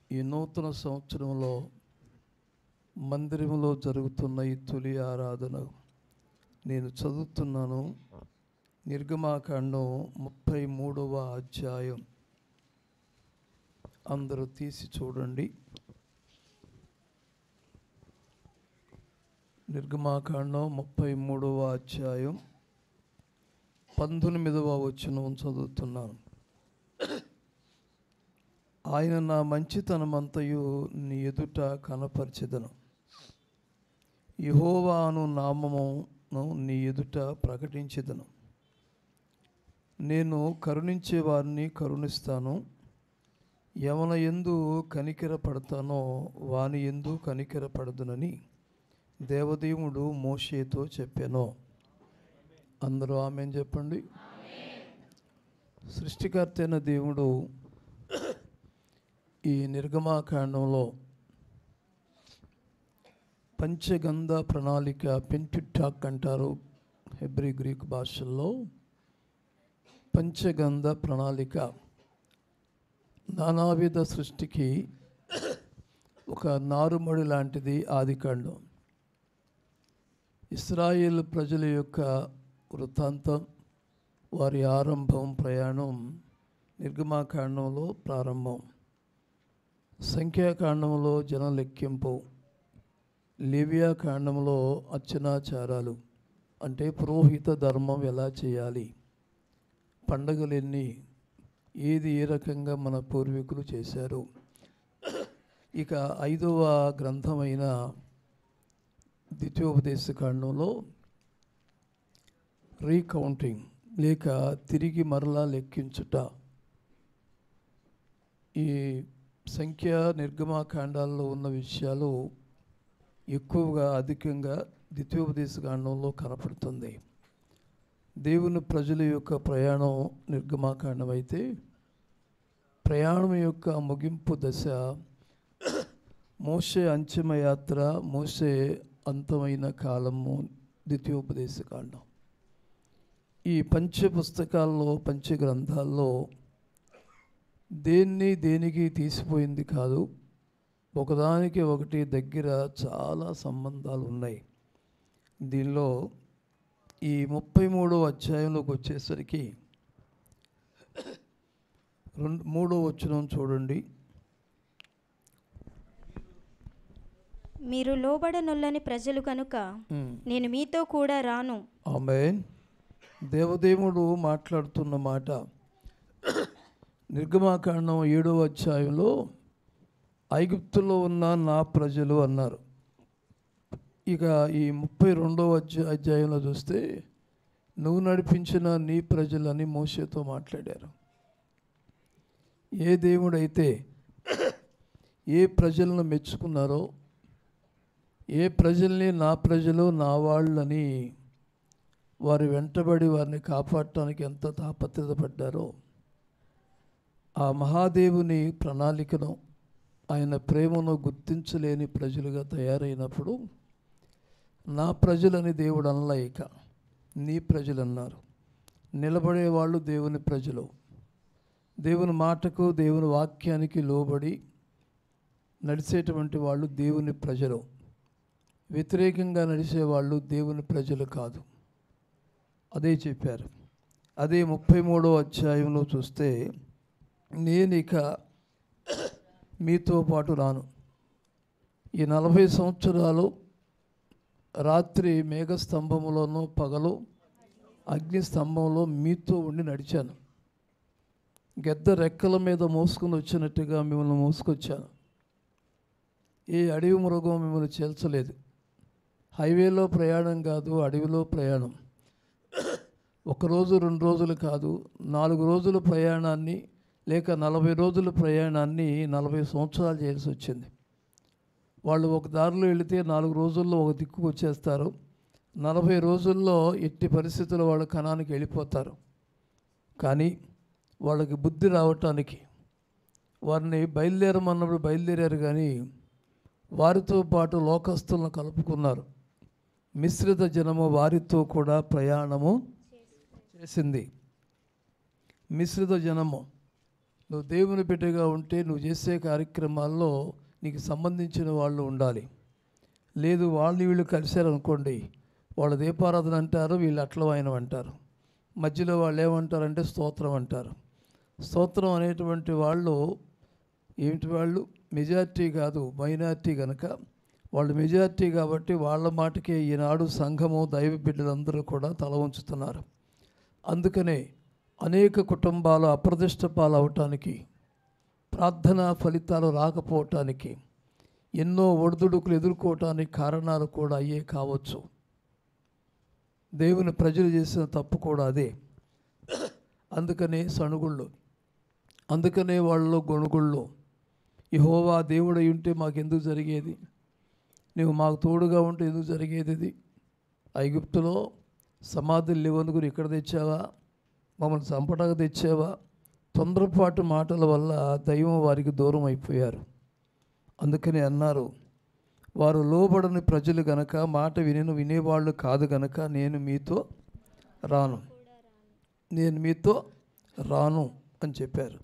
ఈ నూతన సంవత్సరంలో మందిరంలో జరుగుతున్న ఈ తొలి ఆరాధన నేను చదువుతున్నాను నిర్గమాకాండం ముప్పై మూడవ అధ్యాయం అందరూ తీసి చూడండి నిర్గమాకాండం ముప్పై మూడవ అధ్యాయం పంతొమ్మిదవ వచనం చదువుతున్నాను ఆయన నా మంచితనమంతయు నీ ఎదుట కనపరిచెదను యహోవా అను నామమును నీ ఎదుట ప్రకటించెదను నేను కరుణించే వారిని కరుణిస్తాను యవన ఎందు కనికెర పడతానో వాని ఎందు కనికెర పడదునని దేవదేవుడు మోషేతో చెప్పాను అందరూ ఆమె చెప్పండి సృష్టికర్త అయిన దేవుడు ఈ నిర్గమాకాండంలో పంచగంధ ప్రణాళిక పెంటుటాక్ అంటారు హెబ్రి గ్రీక్ భాషల్లో పంచగంధ ప్రణాళిక నానావిధ సృష్టికి ఒక నారుమడి లాంటిది ఆదికాండం ఇస్రాయేల్ ప్రజల యొక్క వృత్తాంతం వారి ఆరంభం ప్రయాణం నిర్గమాకాండంలో ప్రారంభం సంఖ్యాకాండంలో జన లెక్కింపు లేవియా కాండంలో అర్చనాచారాలు అంటే పురోహిత ధర్మం ఎలా చేయాలి పండగలు ఎన్ని ఏది ఏ రకంగా మన పూర్వీకులు చేశారు ఇక ఐదవ గ్రంథమైన ద్వితీయోపదేశ కాండంలో రీకౌంటింగ్ లేక తిరిగి మరలా లెక్కించుట ఈ సంఖ్య నిర్గమాకాండాల్లో ఉన్న విషయాలు ఎక్కువగా అధికంగా ద్వితీయోపదేశ కాండంలో కనపడుతుంది దేవుని ప్రజల యొక్క ప్రయాణం నిర్గమాకాండం అయితే ప్రయాణం యొక్క ముగింపు దశ మోసే అంతిమ యాత్ర మోసే అంతమైన కాలము ద్వితీయోపదేశ కాండం ఈ పంచ పుస్తకాల్లో పంచ గ్రంథాల్లో దేన్ని దేనికి తీసిపోయింది కాదు ఒకదానికి ఒకటి దగ్గర చాలా సంబంధాలు ఉన్నాయి దీనిలో ఈ ముప్పై మూడో అధ్యాయంలోకి వచ్చేసరికి రెండు మూడో వచనం చూడండి మీరు లోబడనొల్లని ప్రజలు కనుక నేను మీతో కూడా రాను ఆమె దేవదేవుడు మాట్లాడుతున్న మాట నిర్గమాకాండం ఏడవ అధ్యాయంలో ఐగుప్తులో ఉన్న నా ప్రజలు అన్నారు ఇక ఈ ముప్పై రెండవ అధ్యాయ అధ్యాయంలో చూస్తే నువ్వు నడిపించిన నీ ప్రజలని మోసేతో మాట్లాడారు ఏ దేవుడైతే ఏ ప్రజలను మెచ్చుకున్నారో ఏ ప్రజల్ని నా ప్రజలు నా వాళ్ళని వారి వెంటబడి వారిని కాపాడటానికి ఎంత తాపత్రయపడ్డారో ఆ మహాదేవుని ప్రణాళికను ఆయన ప్రేమను గుర్తించలేని ప్రజలుగా తయారైనప్పుడు నా ప్రజలని దేవుడు అనలా ఇక నీ ప్రజలు అన్నారు నిలబడేవాళ్ళు దేవుని ప్రజలు దేవుని మాటకు దేవుని వాక్యానికి లోబడి నడిచేటువంటి వాళ్ళు దేవుని ప్రజలు వ్యతిరేకంగా నడిచేవాళ్ళు దేవుని ప్రజలు కాదు అదే చెప్పారు అదే ముప్పై మూడో అధ్యాయంలో చూస్తే నేను ఇక మీతో పాటు రాను ఈ నలభై సంవత్సరాలు రాత్రి మేఘస్తంభంలోనూ పగలు అగ్ని స్తంభంలో మీతో ఉండి నడిచాను గెద్ద రెక్కల మీద మోసుకుని వచ్చినట్టుగా మిమ్మల్ని మోసుకొచ్చాను ఏ అడవి మృగం మిమ్మల్ని చేల్చలేదు హైవేలో ప్రయాణం కాదు అడవిలో ప్రయాణం ఒక రోజు రెండు రోజులు కాదు నాలుగు రోజుల ప్రయాణాన్ని లేక నలభై రోజుల ప్రయాణాన్ని నలభై సంవత్సరాలు చేయాల్సి వచ్చింది వాళ్ళు ఒక దారిలో వెళితే నాలుగు రోజుల్లో ఒక దిక్కుకు వచ్చేస్తారు నలభై రోజుల్లో ఎట్టి పరిస్థితుల్లో వాళ్ళు కణానికి వెళ్ళిపోతారు కానీ వాళ్ళకి బుద్ధి రావటానికి వారిని బయలుదేరమన్నప్పుడు బయలుదేరారు కానీ వారితో పాటు లోకస్తులను కలుపుకున్నారు మిశ్రిత జనము వారితో కూడా ప్రయాణము చేసింది మిశ్రిత జనము నువ్వు దేవుని బిడ్డగా ఉంటే నువ్వు చేసే కార్యక్రమాల్లో నీకు సంబంధించిన వాళ్ళు ఉండాలి లేదు వాళ్ళు వీళ్ళు కలిశారు అనుకోండి వాళ్ళు దీపారాధన అంటారు వీళ్ళు అట్ల వాయనం అంటారు మధ్యలో వాళ్ళు ఏమంటారంటే స్తోత్రం అంటారు స్తోత్రం అనేటువంటి వాళ్ళు ఏమిటి వాళ్ళు మెజార్టీ కాదు మైనార్టీ కనుక వాళ్ళు మెజార్టీ కాబట్టి వాళ్ళ మాటకే ఈనాడు సంఘము దైవ బిడ్డలందరూ కూడా తల ఉంచుతున్నారు అందుకనే అనేక కుటుంబాలు అప్రదిష్ట పాలవటానికి ప్రార్థనా ఫలితాలు రాకపోవటానికి ఎన్నో ఒడిదుడుకులు ఎదుర్కోవటానికి కారణాలు కూడా అయ్యే కావచ్చు దేవుని ప్రజలు చేసిన తప్పు కూడా అదే అందుకనే సణుగుళ్ళు అందుకనే వాళ్ళలో గొణుగుళ్ళు యహోవా దేవుడై ఉంటే మాకెందుకు జరిగేది నువ్వు మాకు తోడుగా ఉంటే ఎందుకు జరిగేది ఇది ఐగుప్తులో సమాధులు లేవనుకుని ఇక్కడ తెచ్చావా మమ్మల్ని చంపడానికి తెచ్చావా తొందరపాటు మాటల వల్ల దైవం వారికి దూరం అయిపోయారు అందుకని అన్నారు వారు లోబడని ప్రజలు గనక మాట విని వినేవాళ్ళు కాదు గనక నేను మీతో రాను నేను మీతో రాను అని చెప్పారు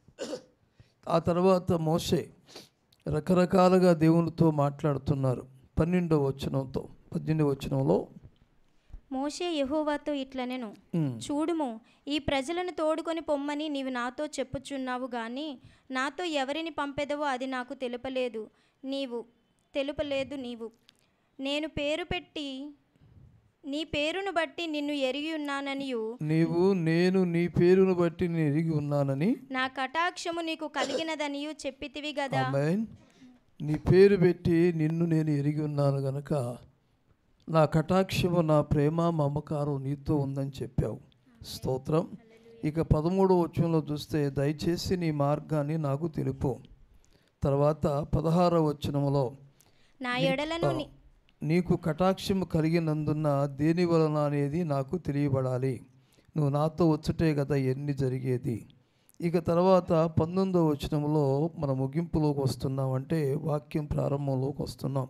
ఆ తర్వాత మోషే రకరకాలుగా దేవునితో మాట్లాడుతున్నారు పన్నెండవ వచనంతో పద్దెనిమిదవ వచనంలో మోషే యెహోవాతో ఇట్లనెను ఉమ్, చూడుము ఈ ప్రజలను తోడుకొని పొమ్మని నీవు నాతో చెప్పుచున్నావు గాని నాతో ఎవరిని పంపెదవో అది నాకు తెలుపలేదు నీవు తెలుపలేదు నీవు నేను పేరు పెట్టి నీ పేరును బట్టి నిన్ను ఎరిగి ఉన్నాననియు నీవు నేను నీ పేరును బట్టి నేను ఎరిగి ఉన్నానని నా కటాక్షము నీకు కలిగినదనియు చెప్పితివి గదా ఆమేన్ నీ పేరు పెట్టి నిన్ను నేను ఎరిగి ఉన్నాను గనక నా కటాక్షము నా ప్రేమ మమకారం నీతో ఉందని చెప్పావు స్తోత్రం ఇక పదమూడవ వచనంలో చూస్తే దయచేసి నీ మార్గాన్ని నాకు తెలుపు తర్వాత పదహారవ వచనములో నా ఎడలను ని- నీకు కటాక్షము కలిగినందున దేని వలన అనేది నాకు తెలియబడాలి నువ్వు నాతో వచ్చుటే కదా ఎన్ని జరిగేది ఇక తర్వాత పంతొమ్మిదవ వచనంలో మన ముగింపులోకి వస్తున్నాం అంటే వాక్యం ప్రారంభంలోకి వస్తున్నాం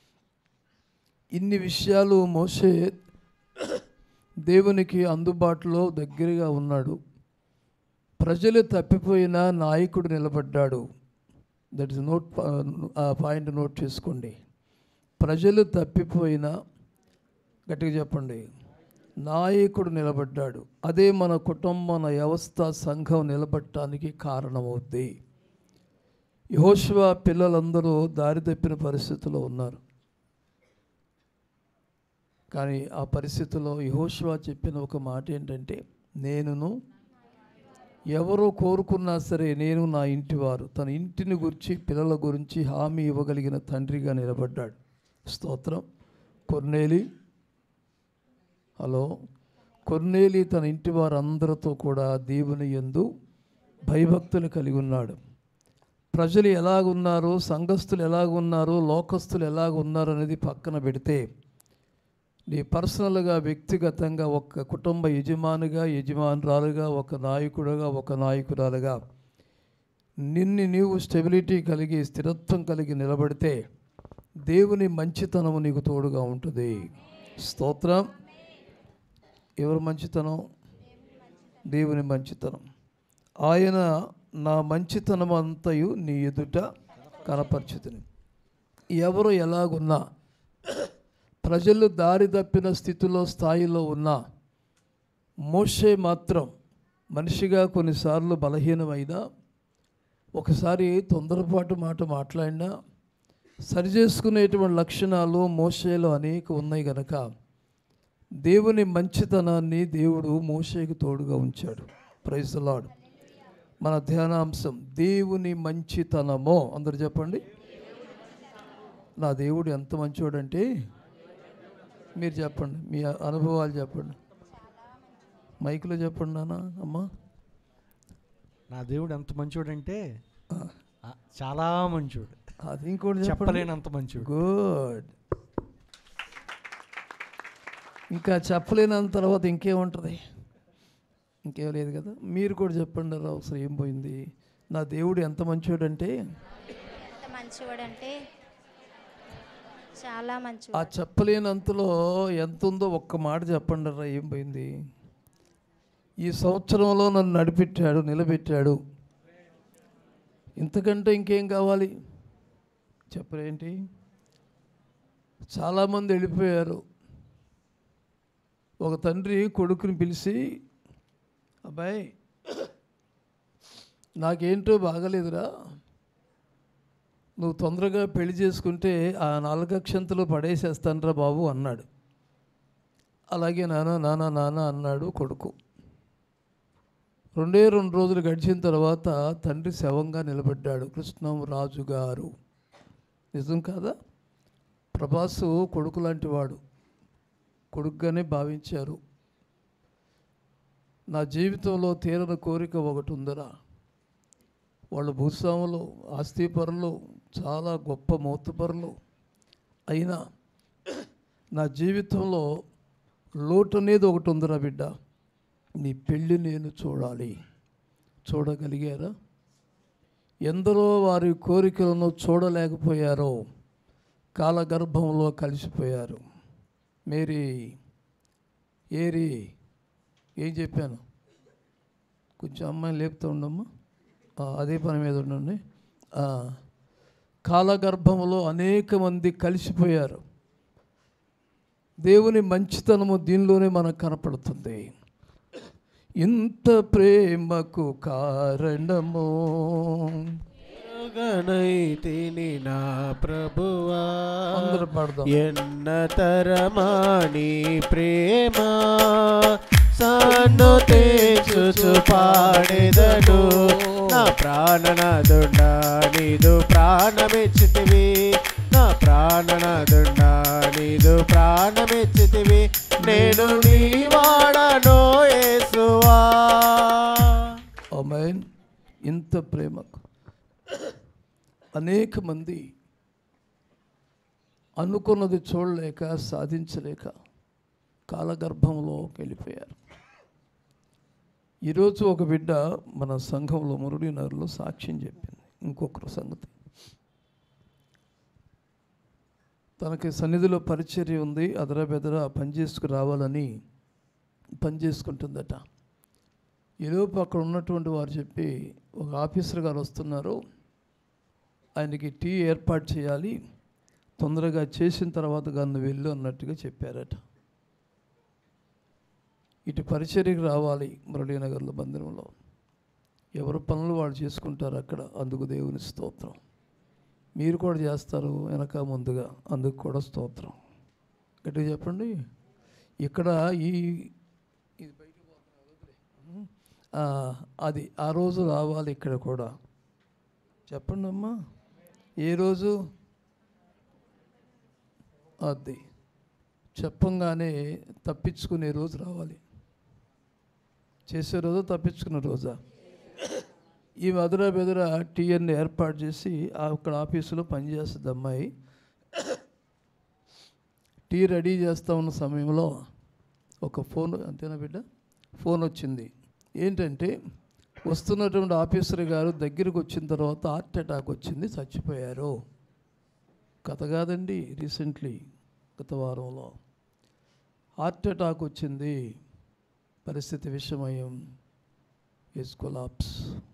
ఇన్ని విషయాలు మోసే దేవునికి అందుబాటులో దగ్గరగా ఉన్నాడు ప్రజలు తప్పిపోయిన నాయకుడు నిలబడ్డాడు దట్ ఇస్ నోట్ ఆ పాయింట్ నోట్ చేసుకోండి ప్రజలు తప్పిపోయిన గట్టిగా చెప్పండి నాయకుడు నిలబడ్డాడు అదే మన కుటుంబ మన వ్యవస్థ సంఘం నిలబడటానికి కారణమవుద్ది యహోశివ పిల్లలందరూ దారి తప్పిన పరిస్థితిలో ఉన్నారు కానీ ఆ పరిస్థితిలో యహోశివ చెప్పిన ఒక మాట ఏంటంటే నేనును ఎవరో కోరుకున్నా సరే నేను నా ఇంటివారు తన ఇంటిని గురించి పిల్లల గురించి హామీ ఇవ్వగలిగిన తండ్రిగా నిలబడ్డాడు స్తోత్రం కొర్నేలి హలో కొర్నేలి తన ఇంటి వారందరితో కూడా దేవుని యందు భయభక్తులు కలిగి ఉన్నాడు ప్రజలు ఎలాగున్నారో సంఘస్థులు ఎలాగున్నారో లోకస్తులు ఎలాగున్నారు అనేది పక్కన పెడితే నీ పర్సనల్గా వ్యక్తిగతంగా ఒక కుటుంబ యజమానిగా యజమానురాలుగా ఒక నాయకుడుగా ఒక నాయకురాలుగా నిన్ను నీవు స్టెబిలిటీ కలిగి స్థిరత్వం కలిగి నిలబడితే దేవుని మంచితనము నీకు తోడుగా ఉంటుంది స్తోత్రం ఎవరు మంచితనం దేవుని మంచితనం ఆయన నా మంచితనం అంతయు నీ ఎదుట కనపరచుతుంది ఎవరు ఎలాగున్నా ప్రజలు దారి తప్పిన స్థితిలో స్థాయిలో ఉన్నా మోషే మాత్రం మనిషిగా కొన్నిసార్లు బలహీనమైనా ఒకసారి తొందరపాటు మాట మాట్లాడినా సరిచేసుకునేటువంటి లక్షణాలు మోషేలో అనేక ఉన్నాయి గనక దేవుని మంచితనాన్ని దేవుడు మోషేకి తోడుగా ఉంచాడు ప్రైజ్ లాడ్ మన ధ్యానాంశం దేవుని మంచితనమో అందరు చెప్పండి నా దేవుడు ఎంత మంచివాడంటే మీరు చెప్పండి మీ అనుభవాలు చెప్పండి మైక్లో చెప్పండి నాన్న అమ్మా నా దేవుడు ఎంత మంచోడంటే ఆ, చాలా మంచోడు అది ఇంకోటి చెప్పండి చెప్పలేనంత మంచోడు గుడ్ ఇంకా చెప్పలేనంత తర్వాత ఇంకేముంటుంది ఇంకేం లేదు కదా మీరు కూడా చెప్పండి రా అవసరం ఏం పోయింది నా దేవుడు ఎంత మంచివాడంటే ఎంత మంచివాడంటే చాలా ఆ మంచివాడు చెప్పలేనంతలో ఎంత ఉందో ఒక్క మాట చెప్పండి రా ఏం పోయింది ఈ సంవత్సరంలో నన్ను నడిపెట్టాడు నిలబెట్టాడు ఇంతకంటే ఇంకేం కావాలి చెప్పరేంటి చాలామంది వెళ్ళిపోయారు ఒక తండ్రి కొడుకుని పిలిచి అబ్బాయి నాకేంటో బాగలేదురా నువ్వు తొందరగా పెళ్లి చేసుకుంటే ఆ నాలుగక్షంతలు పడేసేస్తానరా బాబు అన్నాడు అలాగే నాన్న నాన్న నాన్న అన్నాడు కొడుకు రెండే రెండు రోజులు గడిచిన తర్వాత తండ్రి శవంగా నిలబడ్డాడు కృష్ణం రాజు గారు నిజం కాదా ప్రభాసు కొడుకు లాంటి వాడు కొడుకుగానే భావించారు నా జీవితంలో తీరని కోరిక ఒకటి ఉందరా వాళ్ళు భూస్వాములు ఆస్తిపరులు చాలా గొప్ప మౌతుపరులు అయినా నా జీవితంలో లోటు అనేది ఒకటి ఉందిరా బిడ్డ నీ పెళ్ళి నేను చూడాలి చూడగలిగారా ఎందరో వారి కోరికలను చూడలేకపోయారో కాలగర్భంలో కలిసిపోయారు మేరీ ఏరి ఏం చెప్పాను కొంచెం అమ్మాయిని లేపుతూ ఉండమ్మా ఆ, అదే పని మీద ఉండండి ఆ, కాలగర్భంలో అనేక మంది కలిసిపోయారు దేవుని మంచితనము దీనిలోనే మనకు కనపడుతుంది ఇంత ప్రేమకు కారణము గణైతిని నా ప్రభువా అందరూ పాడదాం ఎన్న తరమాని ప్రేమ సాను తేచుచు పాడెదను నా ప్రాణనాదుండా నీదు ప్రాణమెచ్చితివి నా ప్రాణనాదుండా నీదు ప్రాణమెచ్చితివి నేను నీ వాడనో యేసువా ఆమెన్ ఇంత ప్రేమకు అనేక మంది అనుకున్నది చూడలేక సాధించలేక కాలగర్భంలో వెళ్ళిపోయారు ఈరోజు ఒక బిడ్డ మన సంఘంలో మురళీనగర్లో సాక్ష్యం చెప్పింది ఇంకొకరు సంగతి తనకి సన్నిధిలో పరిచర్య ఉంది అదర బెదర పని చేసుకు రావాలని పని చేసుకుంటుందట ఈలోపు అక్కడ ఉన్నటువంటి వారు చెప్పి ఒక ఆఫీసర్ గారు వస్తున్నారు ఆయనకి టీ ఏర్పాటు చేయాలి తొందరగా చేసిన తర్వాత గాను వెళ్ళు అన్నట్టుగా చెప్పారట ఇటు పరిచర్యకు రావాలి మురళీనగర్లో మందిరంలో ఎవరి పనులు వాళ్ళు చేసుకుంటారు అక్కడ అందుకు దేవుని స్తోత్రం మీరు కూడా చేస్తారు వెనక ముందుగా అందుకు కూడా స్తోత్రం గట్టిగా చెప్పండి ఇక్కడ ఈ ఇది బయటికి పోతున్నా, వదిలే. ఆ, అది ఆ రోజు రావాలి ఇక్కడ కూడా చెప్పండి అమ్మా ఏ రోజు అది చెప్పంగానే తప్పించుకునే రోజు రావాలి చేసే రోజు తప్పించుకునే రోజా ఈ మధుర బెదుర టీఎన్ ఏర్పాటు చేసి ఆ అక్కడ ఆఫీసులో పనిచేస్తుంది అమ్మాయి టీ రెడీ చేస్తా ఉన్న సమయంలో ఒక ఫోన్ అంతేనా బిడ్డ ఫోన్ వచ్చింది ఏంటంటే వస్తున్నటువంటి ఆఫీసర్ గారు దగ్గరికి వచ్చిన తర్వాత హార్ట్ అటాక్ వచ్చింది చచ్చిపోయారు కథ కాదండి రీసెంట్లీ గత వారంలో హార్ట్ అటాక్ వచ్చింది పరిస్థితి విషమయం ఇస్ కొలాప్స్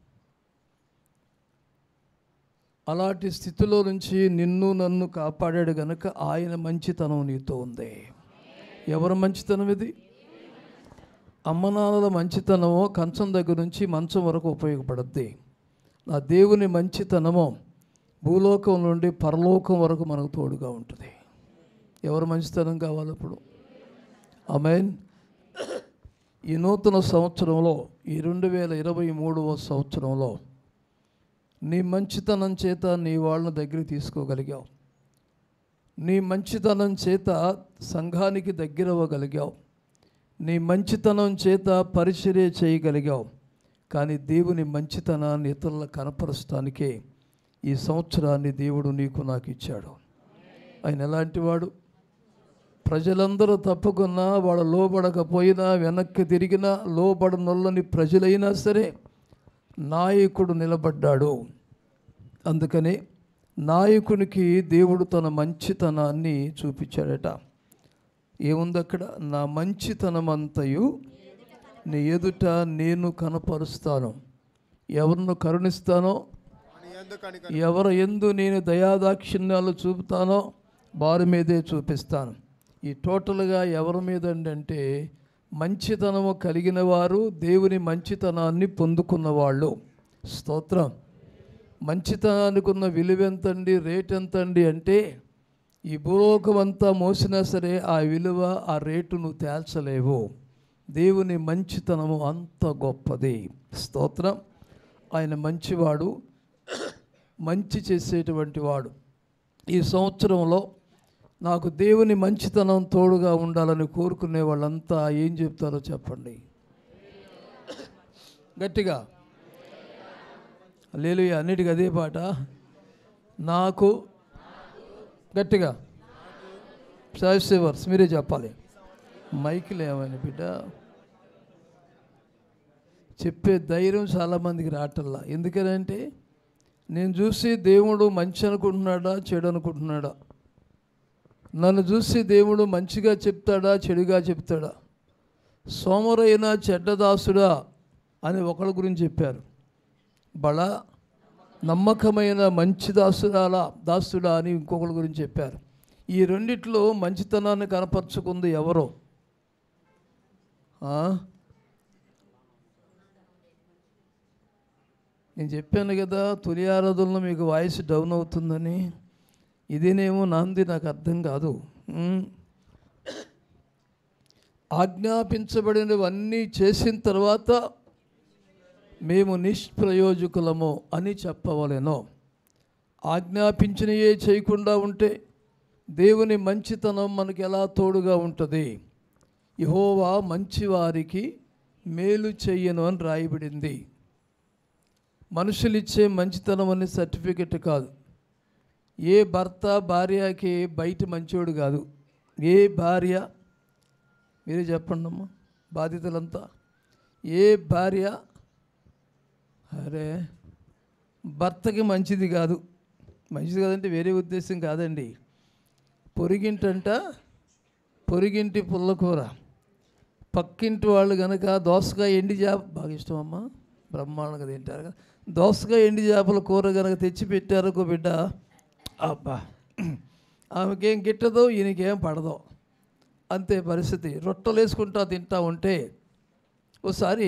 అలాంటి స్థితిలో నుంచి నిన్ను నన్ను కాపాడాడు గనక ఆయన మంచితనం నీతో ఉంది ఎవరి మంచితనం ఇది అమ్మనాన్నల మంచితనమో కంచం దగ్గర నుంచి మంచం వరకు ఉపయోగపడద్ది నా దేవుని మంచితనమో భూలోకం నుండి పరలోకం వరకు మనకు తోడుగా ఉంటుంది ఎవరు మంచితనం కావాలి ఇప్పుడు ఆమెన్ ఈ నూతన సంవత్సరంలో ఈ రెండు వేల ఇరవై మూడవ సంవత్సరంలో నీ మంచితనం చేత నీ వాళ్ళని దగ్గరికి తీసుకోగలిగావు నీ మంచితనం చేత సంఘానికి దగ్గరవ్వగలిగావు నీ మంచితనం చేత పరిచర్య చేయగలిగావు కానీ దేవుని మంచితనాన్ని ఇతరులకు కనపరచడానికే ఈ సంవత్సరాన్ని దేవుడు నీకు నాకు ఇచ్చాడు ఆయన ఎలాంటి వాడు ప్రజలందరూ తప్పకున్నా వాడు లోబడకపోయినా వెనక్కి తిరిగినా లోబడనొల్లని ప్రజలైనా సరే నాయకుడు నిలబడ్డాడు అందుకని నాయకునికి దేవుడు తన మంచితనాన్ని చూపించాడట ఏముంది అక్కడ నా మంచితనమంతయు నీ ఎదుట నేను కనపరుస్తాను ఎవరిని కరుణిస్తానో ఎందుకని ఎవరు ఎందు నేను దయాదాక్షిణ్యాలు చూపుతానో వారి మీదే చూపిస్తాను ఈ టోటల్గా ఎవరి మీద అంటే మంచితనము కలిగిన వారు దేవుని మంచితనాన్ని పొందుకున్న వాళ్ళు స్తోత్రం మంచితనానికి ఉన్న విలువ ఎంతండి రేట్ ఎంతండి అంటే ఈ భూలోకం అంతా మోసినా సరే ఆ విలువ ఆ రేటు నువ్వు తేల్చలేవు దేవుని మంచితనము అంత గొప్పది స్తోత్రం ఆయన మంచివాడు మంచి చేసేటువంటి వాడు ఈ సంవత్సరంలో నాకు దేవుని మంచితనం తోడుగా ఉండాలని కోరుకునే వాళ్ళంతా ఏం చెప్తారో చెప్పండి గట్టిగా లేదు అన్నిటికీ అదే పాట నాకు గట్టిగా సబ్స్క్రైబర్స్ మీరే చెప్పాలి మైకులు ఏమని బిడ్డ చెప్పే ధైర్యం చాలామందికి రావటల్లా ఎందుకనంటే నేను చూసి దేవుడు మంచి అనుకుంటున్నాడా చెడు అనుకుంటున్నాడా నన్ను చూసి దేవుడు మంచిగా చెప్తాడా చెడుగా చెప్తాడా సోమరైన చెడ్డదాసుడా అని ఒకళ్ళ గురించి చెప్పారు బళ నమ్మకమైన మంచి దాసుడాలా దాసుడా అని ఇంకొకళ్ళ గురించి చెప్పారు ఈ రెండిట్లో మంచితనాన్ని కనపరుచుకుంది ఎవరో ఆ? నేను చెప్పాను కదా తొలి ఆరాధనలో మీకు వాయిస్ డౌన్ అవుతుందని ఇదేనేమో నాంది నాకు అర్థం కాదు ఉమ్. ఆజ్ఞాపించబడినవన్నీ చేసిన తర్వాత మేము నిష్ప్రయోజకులము అని చెప్పవలెను ఆజ్ఞాపించినయే చేయకుండా ఉంటే దేవుని మంచితనం మనకి ఎలా తోడుగా ఉంటుంది యహోవా మంచివారికి మేలు చెయ్యను అని రాయబడింది మనుషులిచ్చే మంచితనం అనే సర్టిఫికెట్ కాదు ఏ భర్త భార్యకి బయట మంచివాడు కాదు ఏ భార్య మీరే చెప్పండి అమ్మా బాధితులంతా ఏ భార్య అరే భర్తకి మంచిది కాదు మంచిది కాదంటే వేరే ఉద్దేశం కాదండి పొరిగింటంట పొరిగింటి పుల్లకూర పక్కింటి వాళ్ళు కనుక దోసకాయ ఎండి చేప బాగా ఇష్టం అమ్మా బ్రహ్మాండంగా తింటారు కదా దోసకాయ ఎండి చేపల కూర కనుక తెచ్చి పెట్టారనుకో బిడ్డ అబ్బా ఆమెకేం గిట్టదో ఈయనకేం పడదో అంతే పరిస్థితి రొట్టెలు వేసుకుంటా తింటా ఉంటే ఒకసారి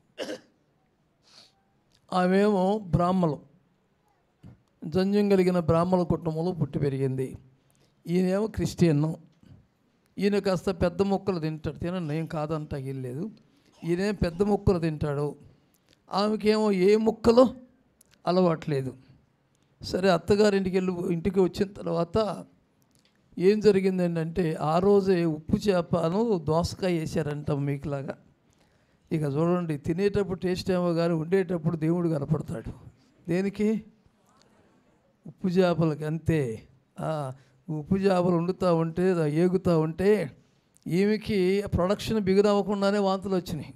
ఆమెమో బ్రాహ్మలు జంజం కలిగిన బ్రాహ్మణ కుటుంబంలో పుట్టి పెరిగింది ఈయనేమో క్రిస్టియన్ ఈయన కాస్త పెద్ద ముక్కలు తింటాడు తినండి ఏం కాదంట లేదు ఈయన పెద్ద ముక్కలు తింటాడు ఆమెకేమో ఏ ముక్కలో అలవాట్లేదు సరే అత్తగారింటికి వెళ్ళి ఇంటికి వచ్చిన తర్వాత ఏం జరిగిందంటే ఆ రోజే ఉప్పు చేపను దోసకాయ వేసారంట మీకులాగా ఇక చూడండి తినేటప్పుడు టేస్ట్ ఏమో కానీ ఉండేటప్పుడు దేవుడు కనపడతాడు దేనికి ఉప్పు చేపలకి అంతే ఆ, ఉప్పు చేపలు వండుతూ ఉంటే దా- ఏగుతూ ఉంటే ఈమెకి ప్రొడక్షన్ బిగురు అవ్వకుండానే వాంతులు వచ్చినాయి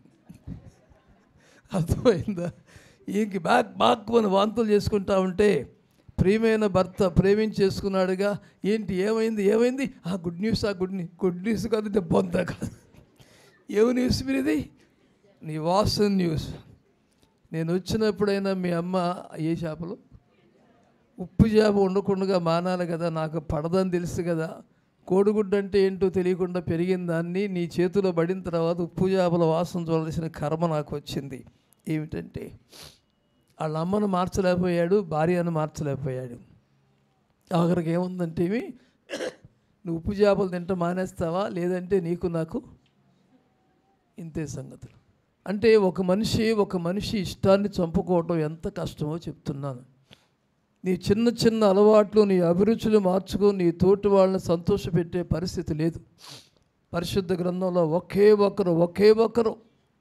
అర్థమైందా ఈయనకి బ్యాక్ బాక్ అని వాంతులు చేసుకుంటా ఉంటే ప్రియమైన భర్త ప్రేమించేసుకున్నాడుగా ఏంటి ఏమైంది ఏమైంది ఆ గుడ్ న్యూస్ ఆ గుడ్ న్యూస్ గుడ్ న్యూస్ కాదు ఇది బొంద కాదు ఏమి న్యూస్ మీరిది నీ వాసన్ న్యూస్ నేను వచ్చినప్పుడైనా మీ అమ్మ ఏ చేపలు ఉప్పు చేప ఉండకుండా మానాలి కదా నాకు పడదని తెలుసు కదా కోడిగుడ్డు అంటే ఏంటో తెలియకుండా పెరిగిన దాన్ని నీ చేతిలో పడిన తర్వాత ఉప్పు చేపల వాసన చూడాల్సిన కర్మ నాకు వచ్చింది ఏమిటంటే వాళ్ళ అమ్మను మార్చలేకపోయాడు భార్యను మార్చలేకపోయాడు ఆఖరికి ఏముందంటే ఇవి నువ్వు ఉప్పు చేపలు తింట మానేస్తావా లేదంటే నీకు నాకు ఇంతే సంగతులు అంటే ఒక మనిషి ఒక మనిషి ఇష్టాన్ని చంపుకోవటం ఎంత కష్టమో చెప్తున్నాను నీ చిన్న చిన్న అలవాట్లు నీ అభిరుచులు మార్చుకో నీ తోటి వాళ్ళని సంతోషపెట్టే పరిస్థితి లేదు పరిశుద్ధ గ్రంథంలో ఒకే ఒకరు ఒకే ఒకరు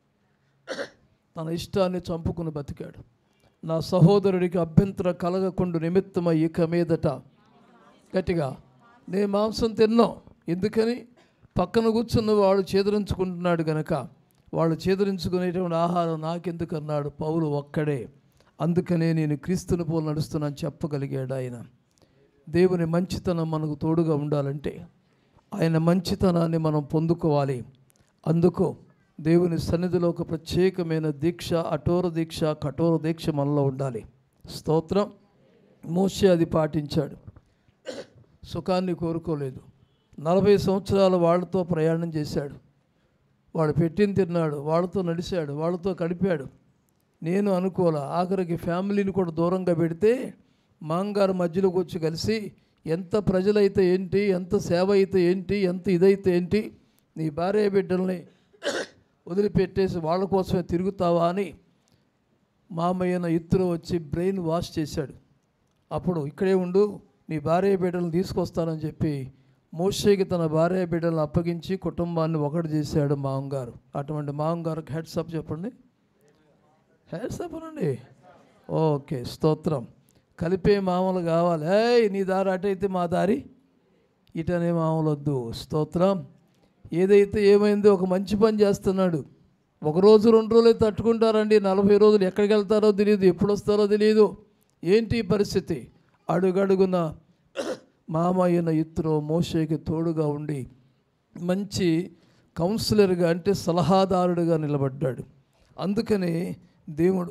తన ఇష్టాన్ని చంపుకుని బతికాడు నా సహోదరుడికి అభ్యంతర కలగకుండా నిమిత్తమై ఇక మీదట గట్టిగా నే మాంసం తిన్నాం ఎందుకని పక్కన కూర్చున్న వాడు చేదరించుకుంటున్నాడు గనక వాళ్ళు చేదరించుకునేటువంటి ఆహారం నాకెందుకు అన్నాడు పౌలు ఒక్కడే అందుకనే నేను క్రీస్తుని పోలు నడుస్తున్నాను చెప్పగలిగాడు ఆయన దేవుని మంచితనం మనకు తోడుగా ఉండాలంటే ఆయన మంచితనాన్ని మనం పొందుకోవాలి అందుకు దేవుని సన్నిధిలో ఒక ప్రత్యేకమైన దీక్ష అఠోర దీక్ష కఠోర దీక్ష మనలో ఉండాలి స్తోత్రం మోషే అది పాటించాడు సుఖాన్ని కోరుకోలేదు నలభై సంవత్సరాలు వాళ్ళతో ప్రయాణం చేశాడు వాడు పెట్టింది తిన్నాడు వాళ్ళతో నడిచాడు వాళ్ళతో గడిపాడు నేను అనుకోలే ఆఖరికి ఫ్యామిలీని కూడా దూరంగా పెడితే మాంగారు మధ్యలోకి వచ్చి కలిసి ఎంత ప్రజలైతే ఏంటి ఎంత సేవ అయితే ఏంటి ఎంత ఇదైతే ఏంటి నీ భార్య బిడ్డల్ని వదిలిపెట్టేసి వాళ్ళ కోసమే తిరుగుతావా అని మామయ్యన ఇత్తులో వచ్చి బ్రెయిన్ వాష్ చేశాడు అప్పుడు ఇక్కడే ఉండు నీ భార్య బిడ్డలను తీసుకొస్తానని చెప్పి మోషేకి తన భార్య బిడ్డలను అప్పగించి కుటుంబాన్ని ఒకటి చేశాడు మామగారు అటువంటి మామగారికి హెడ్సప్ చెప్పండి హెడ్సప్ అనండి ఓకే స్తోత్రం కలిపే మామలు కావాలి ఏయ్ నీ దారి అటైతే మా దారి ఇటనే మామూలు వద్దు స్తోత్రం ఏదైతే ఏమైందో ఒక మంచి పని చేస్తున్నాడు ఒక రోజు రెండు రోజులు తట్టుకుంటారండి నలభై రోజులు ఎక్కడికి వెళ్తారో తెలియదు ఎప్పుడు వస్తారో తెలియదు ఏంటి ఈ పరిస్థితి అడుగడుగున మామయ్యన ఇత్రో మోషేకి తోడుగా ఉండి మంచి కౌన్సిలర్గా అంటే సలహాదారుడిగా నిలబడ్డాడు అందుకనే దేవుడు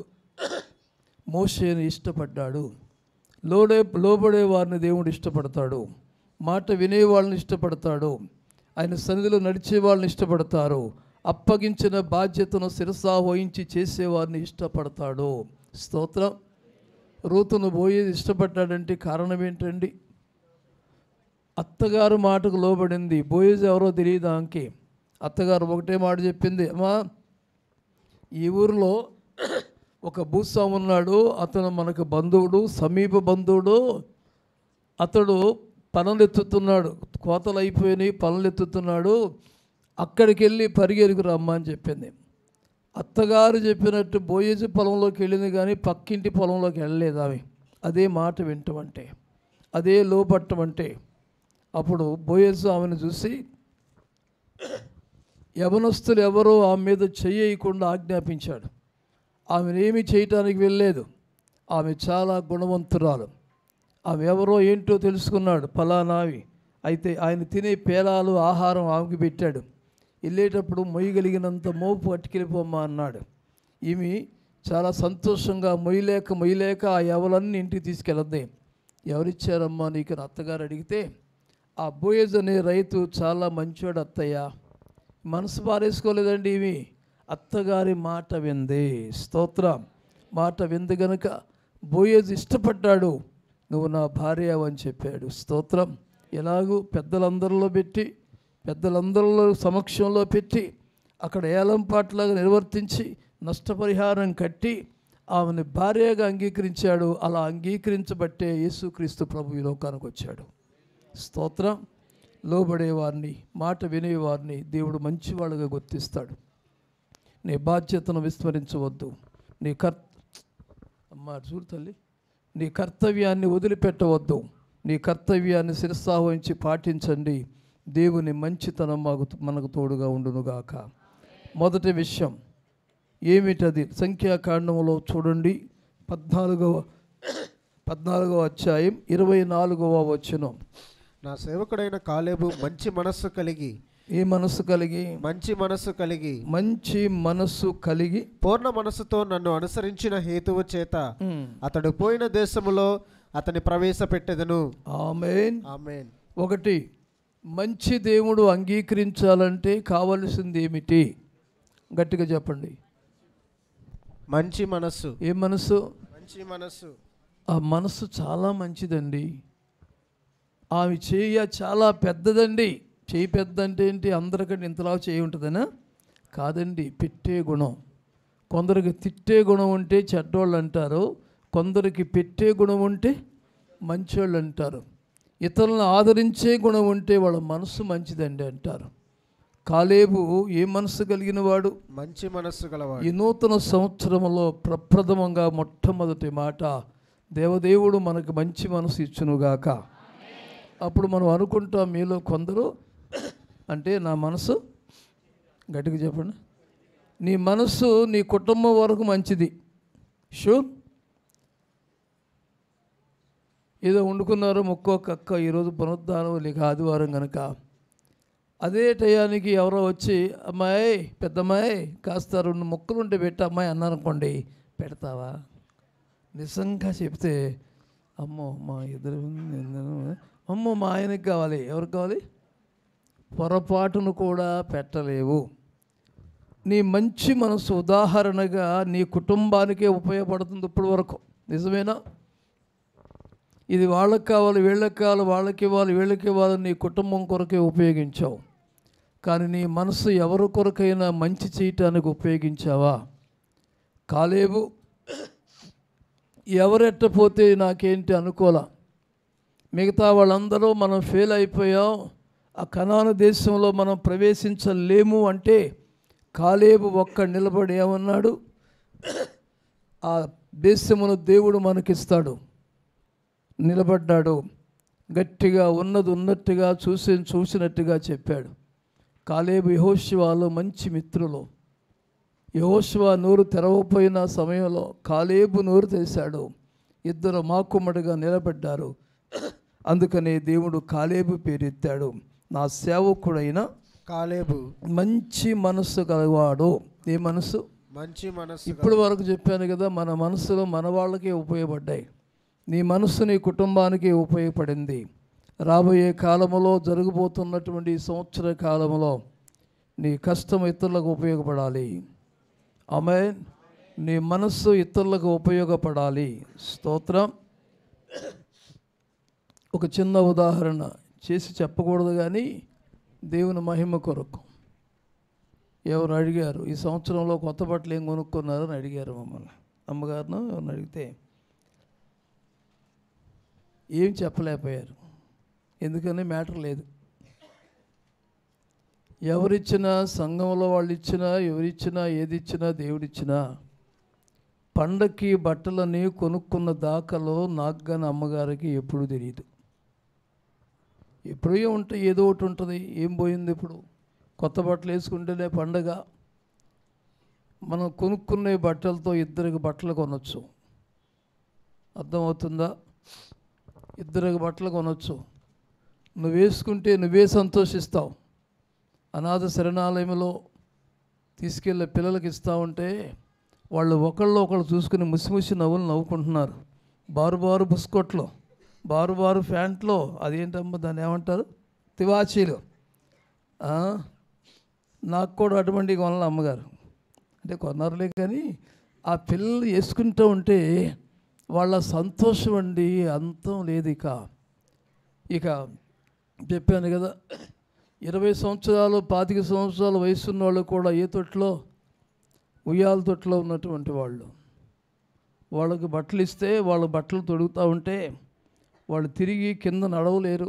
మోషేని ఇష్టపడ్డాడు లోడే లోబడే వారిని దేవుడు ఇష్టపడతాడు మాట వినే వాళ్ళని ఇష్టపడతాడు ఆయన సన్నిధిలో నడిచే వాళ్ళని ఇష్టపడతారు అప్పగించిన బాధ్యతను శిరసా వహించి చేసేవారిని ఇష్టపడతాడు స్తోత్రం రూతును పోయేది ఇష్టపడ్డాడంటే కారణం ఏంటండి అత్తగారు మాటకు లోబడింది బోయేజ్ ఎవరో తెలియదు ఆమెకి అత్తగారు ఒకటే మాట చెప్పింది అమ్మా ఈ ఊరిలో ఒక భూస్వామి ఉన్నాడు అతను మనకు బంధువుడు సమీప బంధువుడు అతడు పనులు ఎత్తుతున్నాడు కోతలు అయిపోయినాయి పనులు ఎత్తుతున్నాడు అక్కడికి వెళ్ళి పరిగెరుకు రమ్మా అని చెప్పింది అత్తగారు చెప్పినట్టు బోయేజు పొలంలోకి వెళ్ళింది కానీ పక్కింటి పొలంలోకి వెళ్ళలేదు ఆమె అదే మాట వింటమంటే అదే లోపట్టమంటే అప్పుడు బోయేజు ఆమెను చూసి యవనస్తులు ఎవరో ఆమె మీద చెయ్యకుండా ఆజ్ఞాపించాడు ఆమెనేమి చేయటానికి వెళ్ళలేదు ఆమె చాలా గుణవంతురాలు ఆమె ఎవరో ఏంటో తెలుసుకున్నాడు ఫలానావి అయితే ఆయన తినే పేలాలు ఆహారం ఆమెకి పెట్టాడు వెళ్ళేటప్పుడు మొయ్యగలిగినంత మోపు పట్టుకెళ్ళిపోమ్మా అన్నాడు ఈమె చాలా సంతోషంగా మొయ్యలేక మొయ్యలేక ఆ ఎవలన్నీ ఇంటికి తీసుకెళ్ళద్ది ఎవరిచ్చారమ్మా నీకు అని అత్తగారు అడిగితే ఆ బోయేజ్ అనే రైతు చాలా మంచోడు అత్తయ్య మనసు పారేసుకోలేదండి ఇవి అత్తగారి మాట వింది స్తోత్రం మాట వింది గనుక బోయేజ్ ఇష్టపడ్డాడు నువ్వు నా భార్య అని చెప్పాడు స్తోత్రం ఎలాగూ పెద్దలందరిలో పెట్టి పెద్దలందరిలో సమక్షంలో పెట్టి అక్కడ ఏలంపాట్లాగా నిర్వర్తించి నష్టపరిహారం కట్టి ఆమెను భార్యగా అంగీకరించాడు అలా అంగీకరించబట్టే యేసుక్రీస్తు ప్రభు ఈ లోకానికి వచ్చాడు స్తోత్రం లోబడేవారిని మాట వినేవారిని దేవుడు మంచివాళ్ళుగా గుర్తిస్తాడు నీ బాధ్యతను విస్మరించవద్దు నీ కర్ అమ్మ చూడు తల్లి నీ కర్తవ్యాన్ని వదిలిపెట్టవద్దు నీ కర్తవ్యాన్ని శిరసావహించి పాటించండి దేవుని మంచితనం మాకు మనకు తోడుగా ఉండునుగాక మొదటి విషయం ఏమిటది సంఖ్యాకాండంలో చూడండి పద్నాలుగవ పద్నాలుగవ అధ్యాయం ఇరవై నాలుగవ వచనం నా సేవకుడైన కాలేబు మంచి మనస్సు కలిగి ఏ మనసు కలిగి మంచి మనస్సు కలిగి మంచి మనస్సు కలిగి పూర్ణ మనస్సుతో నన్ను అనుసరించిన హేతువు చేత ఉమ్, అతడు పోయిన దేశములో అతని ప్రవేశపెట్టెదను ఆమేన్ ఆమేన్ ఒకటి మంచి దేవుడు అంగీకరించాలంటే కావలసింది ఏమిటి గట్టిగా చెప్పండి మంచి మనస్సు ఏ మనసు మంచి మనస్సు ఆ మనసు చాలా మంచిదండి ఆమె చేయ చాలా పెద్దదండి చేయి పెద్ద అంటే ఏంటి అందరికంటే ఇంతలా చేయి ఉంటుందనా కాదండి పెట్టే గుణం కొందరికి తిట్టే గుణం ఉంటే చెడ్డోళ్ళు అంటారు కొందరికి పెట్టే గుణం ఉంటే మంచోళ్ళు అంటారు ఇతరులను ఆదరించే గుణం ఉంటే వాళ్ళ మనసు మంచిదండి అంటారు కాలేబు ఏ మనసు కలిగిన వాడు మంచి మనస్సు గలవాడు ఈ నూతన సంవత్సరంలో ప్రప్రథమంగా మొట్టమొదటి మాట దేవదేవుడు మనకు మంచి మనసు ఇచ్చునుగాక అప్పుడు మనం అనుకుంటాం మీలో కొందరు అంటే నా మనసు గట్టిగా చెప్పండి నీ మనసు నీ కుటుంబం వరకు మంచిది షూర్ ఏదో వండుకున్నారో ముక్కో కక్క ఈరోజు పునరుద్ధానం లేక ఆదివారం కనుక అదే టయానికి ఎవరో వచ్చి అమ్మాయి పెద్దమ్మాయి కాస్త రెండు ముక్కలు ఉంటే పెట్టి అమ్మాయి అన్నారనుకోండి పెడతావా నిజంగా చెప్తే అమ్మో మా ఇద్దరు అమ్మో మా ఆయనకి కావాలి ఎవరికి కావాలి పొరపాటును కూడా పెట్టలేవు నీ మంచి మనసు ఉదాహరణగా నీ కుటుంబానికే ఉపయోగపడుతుంది ఇప్పటి వరకు నిజమేనా ఇది వాళ్ళకి కావాలి వీళ్ళకి కావాలి వాళ్ళకి ఇవ్వాలి వీళ్ళకి ఇవ్వాలి నీ కుటుంబం కొరకే ఉపయోగించావు కానీ నీ మనసు ఎవరి కొరకైనా మంచి చేయటానికి ఉపయోగించావా కాలేవు ఎవరెట్టపోతే నాకేంటి అనుకోలా మిగతా వాళ్ళందరూ మనం ఫెయిల్ అయిపోయాం ఆ కనాను దేశంలో మనం ప్రవేశించలేము అంటే కాలేబు ఒక్క నిలబడి ఏమన్నాడు ఆ దేశమును దేవుడు మనకిస్తాడు నిలబడ్డాడు గట్టిగా ఉన్నది ఉన్నట్టుగా చూసి చూసినట్టుగా చెప్పాడు కాలేబు యహోశివాలో మంచి మిత్రులు యహోశివ నోరు తెరవపోయిన సమయంలో కాలేబు నోరు తెరిశాడు ఇద్దరు మాకుమ్మడిగా నిలబడ్డారు అందుకనే దేవుడు కాలేబు పేరెత్తాడు నా సేవకుడైన కాలేబు మంచి మనస్సు కలవాడు ఏ మనసు మంచి మనస్సు ఇప్పటి వరకు చెప్పాను కదా మన మనసులో మన వాళ్ళకే ఉపయోగపడ్డాయి నీ మనస్సు నీ కుటుంబానికి ఉపయోగపడింది రాబోయే కాలంలో జరగబోతున్నటువంటి ఈ సంవత్సర కాలంలో నీ కష్టం ఇతరులకు ఉపయోగపడాలి ఆమె నీ మనస్సు ఇతరులకు ఉపయోగపడాలి స్తోత్రం ఒక చిన్న ఉదాహరణ చేసి చెప్పకూడదు కానీ దేవుని మహిమ కొరకు ఎవరు అడిగారు ఈ సంవత్సరంలో కొత్త బట్టలు ఏం కొనుక్కున్నారని అడిగారు మమ్మల్ని అమ్మగారిను ఎవరిని అడిగితే ఏం చెప్పలేకపోయారు ఎందుకని మ్యాటర్ లేదు ఎవరిచ్చినా సంఘంలో వాళ్ళు ఇచ్చినా ఎవరిచ్చినా ఏది ఇచ్చినా దేవుడిచ్చినా పండక్కి బట్టలని కొనుక్కున్న దాఖలో నాకు కానీ అమ్మగారికి ఎప్పుడు తెలియదు ఎప్పుడూ ఉంటాయి ఏదో ఒకటి ఉంటుంది ఏం పోయింది ఇప్పుడు కొత్త బట్టలు వేసుకుంటేనే పండగ మనం కొనుక్కునే బట్టలతో ఇద్దరికి బట్టలు కొనొచ్చు అర్థమవుతుందా ఇద్దరికి బట్టలు కొనొచ్చు నువ్వు వేసుకుంటే నువ్వే సంతోషిస్తావు అనాథ శరణాలయంలో తీసుకెళ్ళే పిల్లలకి ఇస్తూ ఉంటే వాళ్ళు ఒకళ్ళు ఒకళ్ళు చూసుకుని ముసిముసి నవ్వులు నవ్వుకుంటున్నారు బారు బారు బుస్కొట్లు బారు బారు ప్యాంట్లో అదేంటమ్మా దాన్ని ఏమంటారు తివాచీలు ఆ? నాకు కూడా అటువంటి కొనాలి అమ్మగారు అంటే కొన్నారులే కానీ ఆ పిల్లలు వేసుకుంటూ ఉంటే వాళ్ళ సంతోషం అండి అంతం లేదు ఇక ఇక చెప్పాను కదా ఇరవై సంవత్సరాలు పాతిక సంవత్సరాల వయసు ఉన్న వాళ్ళు కూడా ఏ తొట్టులో ఉయ్యాల తొట్టులో ఉన్నటువంటి వాళ్ళు వాళ్ళకి బట్టలు ఇస్తే వాళ్ళ బట్టలు తొడుగుతూ ఉంటే వాళ్ళు తిరిగి కింద నడవలేరు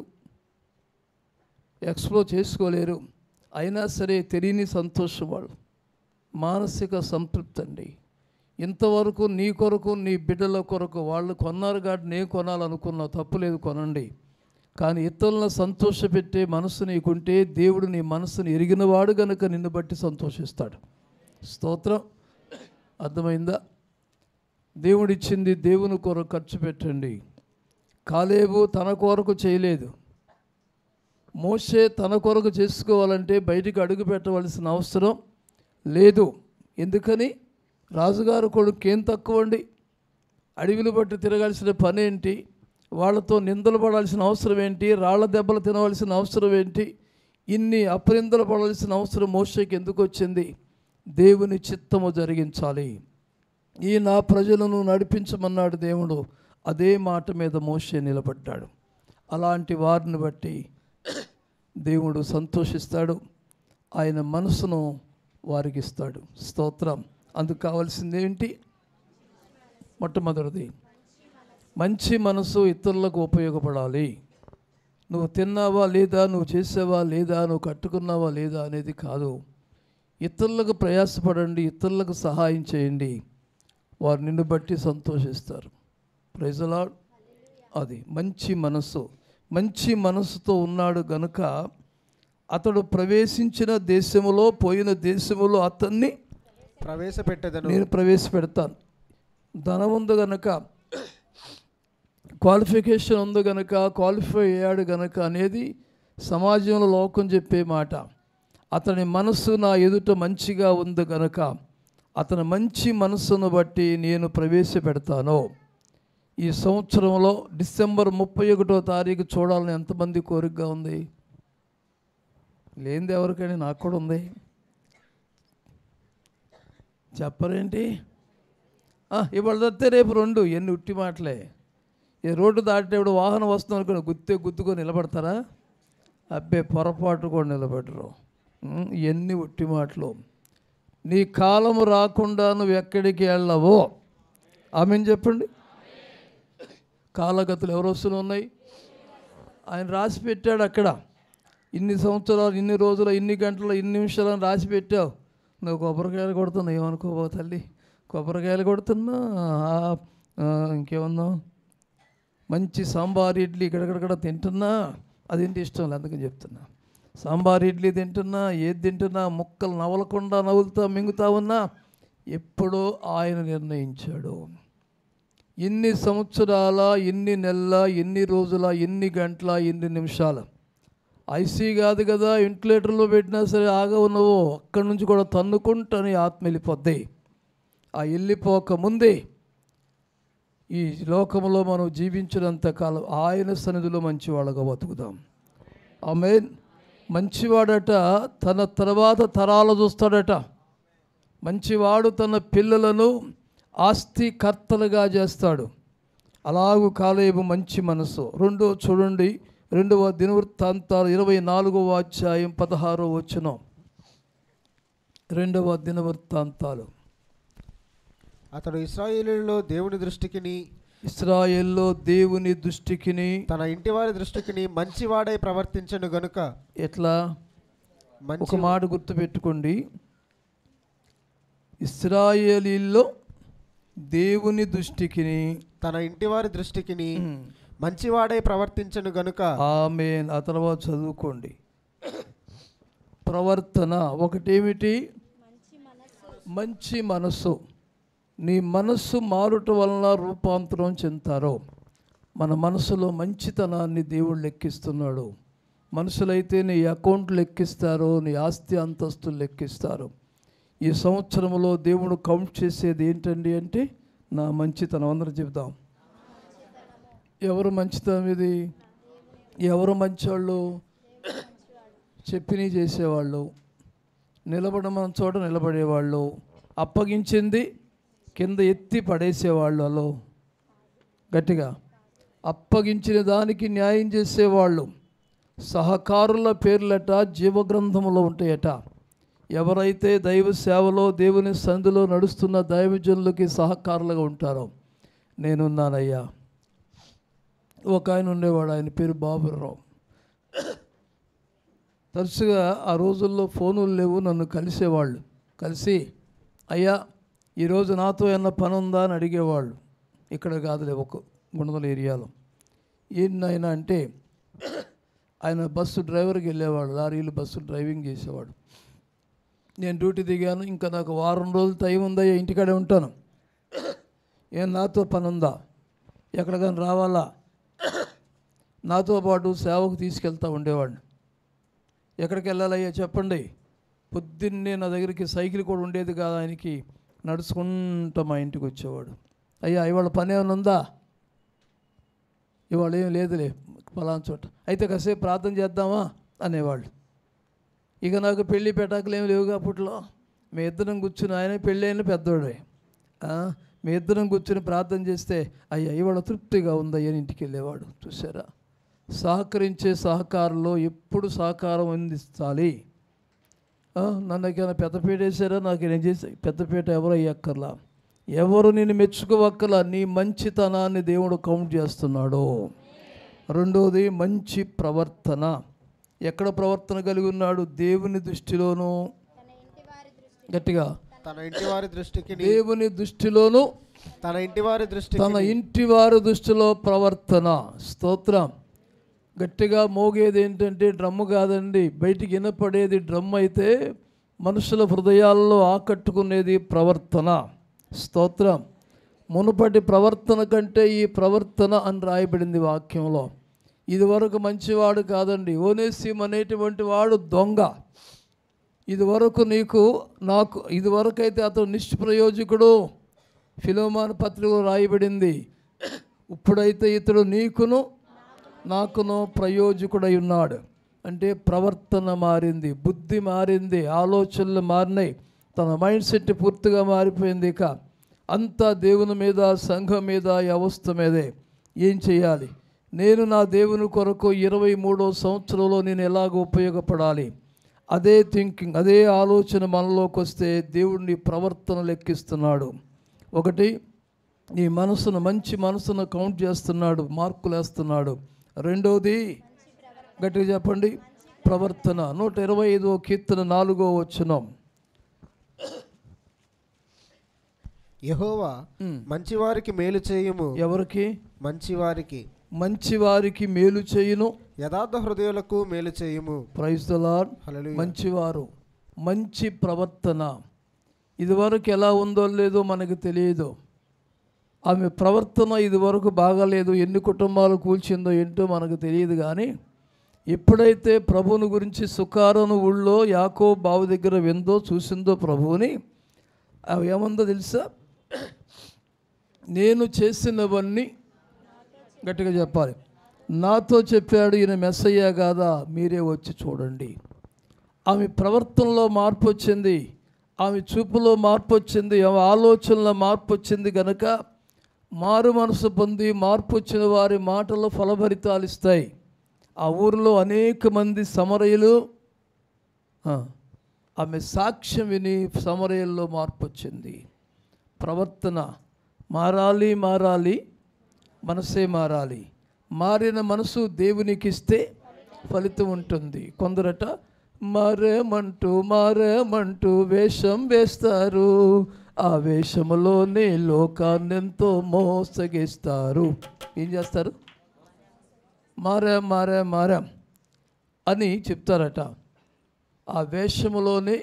ఎక్స్ప్లోర్ చేసుకోలేరు అయినా సరే తెలియని సంతోషం వాళ్ళు మానసిక సంతృప్తి అండి ఇంతవరకు నీ కొరకు నీ బిడ్డల కొరకు వాళ్ళు కొన్నారు కాబట్టి నేను కొనాలనుకున్నా తప్పులేదు కొనండి కానీ ఇతరులను సంతోషపెట్టే మనసు నీకుంటే దేవుడు నీ మనసుని ఎరిగినవాడు గనుక నిన్ను బట్టి సంతోషిస్తాడు స్తోత్రం అర్థమైందా దేవుడిచ్చింది దేవుని కొరకు ఖర్చు పెట్టండి కాలేబు తన కొరకు చేయలేదు మోషే తన కొరకు చేసుకోవాలంటే బయటికి అడుగు పెట్టవలసిన అవసరం లేదు ఎందుకని రాజుగారు కొడుకు ఏం తక్కువ అండి అడవిలు బట్టి తిరగాల్సిన పని ఏంటి వాళ్ళతో నిందలు పడాల్సిన అవసరం ఏంటి రాళ్ల దెబ్బలు తినవలసిన అవసరం ఏంటి ఇన్ని అపరిందలు పడాల్సిన అవసరం మోషకి ఎందుకు వచ్చింది దేవుని చిత్తము జరిగించాలి ఈ నా ప్రజలను నడిపించమన్నాడు దేవుడు అదే మాట మీద మోషే నిలబడ్డాడు అలాంటి వారిని బట్టి దేవుడు సంతోషిస్తాడు ఆయన మనసును వారికి ఇస్తాడు స్తోత్రం అందుకు కావాల్సింది ఏంటి మొట్టమొదటిది మంచి మనసు ఇతరులకు ఉపయోగపడాలి నువ్వు తిన్నావా లేదా నువ్వు చేసావా లేదా నువ్వు కట్టుకున్నావా లేదా అనేది కాదు ఇతరులకు ప్రయాసపడండి ఇతరులకు సహాయం చేయండి వారు నిన్ను బట్టి సంతోషిస్తారు ప్రైజలా అది మంచి మనసు మంచి మనసుతో ఉన్నాడు గనుక అతడు ప్రవేశించిన దేశములో పోయిన దేశములో అతన్ని ప్రవేశపెట్టదను నేను ప్రవేశపెడతాను ధనం ఉంది గనక క్వాలిఫికేషన్ ఉంది గనక క్వాలిఫై అయ్యాడు గనక అనేది సమాజంలో లోకం చెప్పే మాట అతని మనస్సు నా ఎదుట మంచిగా ఉంది గనక అతని మంచి మనస్సును బట్టి నేను ప్రవేశపెడతాను ఈ సంవత్సరంలో డిసెంబర్ ముప్పై ఒకటో తారీఖు చూడాలని ఎంతమంది కోరికగా ఉంది లేనిది ఎవరికైనా నాకు కూడా ఉంది చెప్పరేంటి ఆ, ఇవాళ తప్పితే రేపు రెండు ఎన్ని ఉట్టి మాటలే ఈ రోడ్డు దాటేప్పుడు వాహనం వస్తుంది అనుకుని గుత్తే గుద్దుకొని నిలబడతారా అబ్బే పొరపాటు కూడా నిలబెట్టరు ఉమ్, ఇవన్నీ ఉట్టి మాటలు నీ కాలము రాకుండా నువ్వు ఎక్కడికి వెళ్ళవో ఆమెను చెప్పండి కాలగతులు ఎవరు వస్తూనే ఉన్నాయి ఆయన రాసి పెట్టాడు అక్కడ ఇన్ని సంవత్సరాలు ఇన్ని రోజులు ఇన్ని గంటలు ఇన్ని నిమిషాలు అని రాసి పెట్టావు నువ్వు కొబ్బరికాయలు కొడుతున్నావు ఏమనుకోబో తల్లి కొబ్బరికాయలు కొడుతున్నా ఆ, ఆ, ఇంకేమన్నా మంచి సాంబార్ ఇడ్లీ ఇక్కడక్కడ తింటున్నా అదేంటి ఇష్టం లేదు అందుకని చెప్తున్నా సాంబార్ ఇడ్లీ తింటున్నా ఏది తింటున్నా ముక్కలు నవలకుండా నవ్వులుతా మింగుతా ఉన్నా ఎప్పుడో ఆయన నిర్ణయించాడు ఎన్ని సంవత్సరాల ఎన్ని నెలల ఎన్ని రోజుల ఎన్ని గంటల ఎన్ని నిమిషాల ఐసీ కాదు కదా వెంటిలేటర్లో పెట్టినా సరే ఆగవు నువ్వు అక్కడి నుంచి కూడా తన్నుకుంటాని ఆత్మ వెళ్ళిపోద్ది ఆ వెళ్ళిపోక ముందే ఈ లోకంలో మనం జీవించినంత కాలం ఆయన సన్నిధిలో మంచివాళ్ళగా బతుకుదాం ఆమె మంచివాడట తన తర్వాత తరాలు చూస్తాడట మంచివాడు తన పిల్లలను ఆస్తికర్తలుగా చేస్తాడు అలాగు కాలేబు మంచి మనసు రెండో చూడండి రెండవ దినవృత్తాంతాలు ఇరవై నాలుగవ అధ్యాయం పదహారో వచనం రెండవ దినవృత్తాంతాలు అతడు ఇస్రాయేలీలో దేవుని దృష్టికిని ఇస్రాయేల్లో దేవుని దృష్టికిని తన ఇంటి వారి దృష్టికిని మంచివాడై ప్రవర్తించను గనుక ఎట్లా ఒక మంచి మాట గుర్తుపెట్టుకోండి ఇస్రాయేలీల్లో దేవుని దృష్టికిని తన ఇంటి వారి దృష్టికిని మంచివాడై ప్రవర్తించను గనుక ఆమె ఆ తర్వాత చదువుకోండి ప్రవర్తన ఒకటేమిటి మంచి మనస్సు నీ మనస్సు మారుట వలన రూపాంతరం చెందుతారో మన మనసులో మంచితనాన్ని దేవుడు లెక్కిస్తున్నాడు మనుషులైతే నీ అకౌంట్ లెక్కిస్తారో నీ ఆస్తి అంతస్తులు లెక్కిస్తారు ఈ సంవత్సరంలో దేవుడు కౌంట్ చేసేది ఏంటండి అంటే నా మంచితనం అందరూ చెబుదాం ఎవరు మంచితనం ఇది ఎవరు మంచోళ్ళు చెప్పిని చేసేవాళ్ళు నిలబడమన్న చోట నిలబడేవాళ్ళు అప్పగించింది కింద ఎత్తి పడేసేవాళ్ళు అలో గట్టిగా అప్పగించిన దానికి న్యాయం చేసేవాళ్ళు సహకారుల పేర్లట జీవగ్రంథంలో ఉంటాయట ఎవరైతే దైవ సేవలో దేవుని సంధిలో నడుస్తున్న దైవజనులకి సహకారులుగా ఉంటారో నేనున్నానయ్యా ఒక ఆయన ఉండేవాడు ఆయన పేరు బాబురావు తరచుగా ఆ రోజుల్లో ఫోనులు లేవు నన్ను కలిసేవాళ్ళు కలిసి అయ్యా ఈరోజు నాతో ఏమన్నా పని ఉందా అని అడిగేవాళ్ళు ఇక్కడ కాదులే ఒక గుణదల ఏరియాలో ఏంటైనా అంటే ఆయన బస్సు డ్రైవర్కి వెళ్ళేవాడు లారీలు బస్సు డ్రైవింగ్ చేసేవాడు నేను డ్యూటీ దిగాను ఇంకా నాకు వారం రోజులు టైం ఉందయ్యా ఇంటికాడే ఉంటాను ఏం నాతో పని ఉందా ఎక్కడికైనా రావాలా నాతో పాటు సేవకు తీసుకెళ్తా ఉండేవాడిని ఎక్కడికి వెళ్ళాలయ్యా చెప్పండి పొద్దున్నే నా దగ్గరికి సైకిల్ కూడా ఉండేది కాదు ఆయనకి నడుచుకుంటూ మా ఇంటికి వచ్చేవాడు అయ్యా ఇవాళ పని ఏమైనా ఉందా ఇవాళ ఏం లేదులే ఫలానా చోట అయితే కాసేపు ప్రార్థన చేద్దామా అనేవాళ్ళు ఇక నాకు పెళ్ళి పెటాకులు ఏమి లేవుగా అప్పట్లో మీ ఇద్దరం కూర్చుని ఆయన పెళ్ళి అయిన పెద్దోడే ఆ, మీ ఇద్దరం కూర్చుని ప్రార్థన చేస్తే అయ్యా ఇవాళ తృప్తిగా ఉందయ్యా అని ఇంటికి వెళ్ళేవాడు చూసారా సహకరించే సహకారంలో ఎప్పుడు సహకారం అందించాలి ఆ, నన్ను ఏమైనా పెద్దపీట వేసారా నాకు నేను చేసి పెద్దపీట ఎవరు అయ్యక్కర్లా ఎవరు నేను మెచ్చుకోవక్కర్లా నీ మంచితనాన్ని దేవుడు కౌంట్ చేస్తున్నాడు రెండోది మంచి ప్రవర్తన ఎక్కడ ప్రవర్తన కలిగి ఉన్నాడు దేవుని దృష్టిలోనూ గట్టిగా తన ఇంటి వారి దృష్టికిని దేవుని దృష్టిలోనూ తన ఇంటి వారి దృష్టికి తన ఇంటి వారి దృష్టిలో ప్రవర్తన స్తోత్రం గట్టిగా మోగేది ఏంటంటే డ్రమ్ము కాదండి బయటికి వినపడేది డ్రమ్ అయితే మనుషుల హృదయాల్లో ఆకట్టుకునేది ప్రవర్తన స్తోత్రం మునుపటి ప్రవర్తన కంటే ఈ ప్రవర్తన అని రాయబడింది వాక్యంలో ఇదివరకు మంచివాడు కాదండి ఓనేసిం అనేటువంటి వాడు దొంగ ఇదివరకు నీకు నాకు ఇదివరకు అయితే అతను నిష్ప్రయోజకుడు ఫిలోమాన్ పత్రికలో రాయబడింది ఇప్పుడైతే ఇతడు నీకును నాకును ప్రయోజకుడై ఉన్నాడు అంటే ప్రవర్తన మారింది బుద్ధి మారింది ఆలోచనలు మారినాయి తన మైండ్ సెట్ పూర్తిగా మారిపోయింది ఇక అంతా దేవుని మీద సంఘం మీద ఈ అవస్థ మీదే ఏం చేయాలి నేను నా దేవుని కొరకు ఇరవై మూడో సంవత్సరంలో నేను ఎలాగ ఉపయోగపడాలి అదే థింకింగ్ అదే ఆలోచన మనలోకి వస్తే దేవుడిని ప్రవర్తన లెక్కిస్తున్నాడు ఒకటి నీ మనసును మంచి మనసును కౌంట్ చేస్తున్నాడు మార్కులు వేస్తున్నాడు రెండవది గట్టిగా చెప్పండి ప్రవర్తన నూట ఇరవై ఐదో కీర్తన నాలుగో వచ్చినాం యహోవా మంచివారికి మేలు చేయుము ఎవరికి మంచివారికి మంచివారికి మేలు చేయును యథార్థ హృదయులకు మేలు చేయుము ప్రైజ్ ద లార్డ్ హల్లెలూయా. మంచివారు మంచి ప్రవర్తన ఇదివరకు ఎలా ఉందో లేదో మనకు తెలియదు ఆమె ప్రవర్తన ఇదివరకు బాగాలేదు ఎన్ని కుటుంబాలు కూల్చిందో ఏంటో మనకు తెలియదు కానీ ఎప్పుడైతే ప్రభువుని గురించి సుకారను ఊళ్ళో యాకో బావు దగ్గర విందో చూసిందో ప్రభువుని అవి ఏముందో తెలుసా నేను చేసినవన్నీ గట్టిగా చెప్పాలి నాతో చెప్పాడు ఈయన మెస్సయ్య కాదా మీరే వచ్చి చూడండి ఆమె ప్రవర్తనలో మార్పు వచ్చింది ఆమె చూపులో మార్పు వచ్చింది ఆమె ఆలోచనలో మార్పు వచ్చింది కనుక మారు మనసు పొంది మార్పు వచ్చిన వారి మాటలు ఫలభరితాలు ఇస్తాయి ఆ ఊరిలో అనేక మంది సమరయులు ఆ, ఆమె సాక్ష్యం విని సమరయుల్లో మార్పు వచ్చింది ప్రవర్తన మారాలి మారాలి మనసే మారాలి మారిన మనసు దేవునికి ఇస్తే ఫలితం ఉంటుంది కొందరట మారేమంటూ మారేమంటూ వేషం వేస్తారు ఆ వేషములోనే లోకాన్ని ఎంతో మోసగిస్తారు ఏం చేస్తారు మారాం మారాం మారాం అని చెప్తారట ఆ వేషములోనే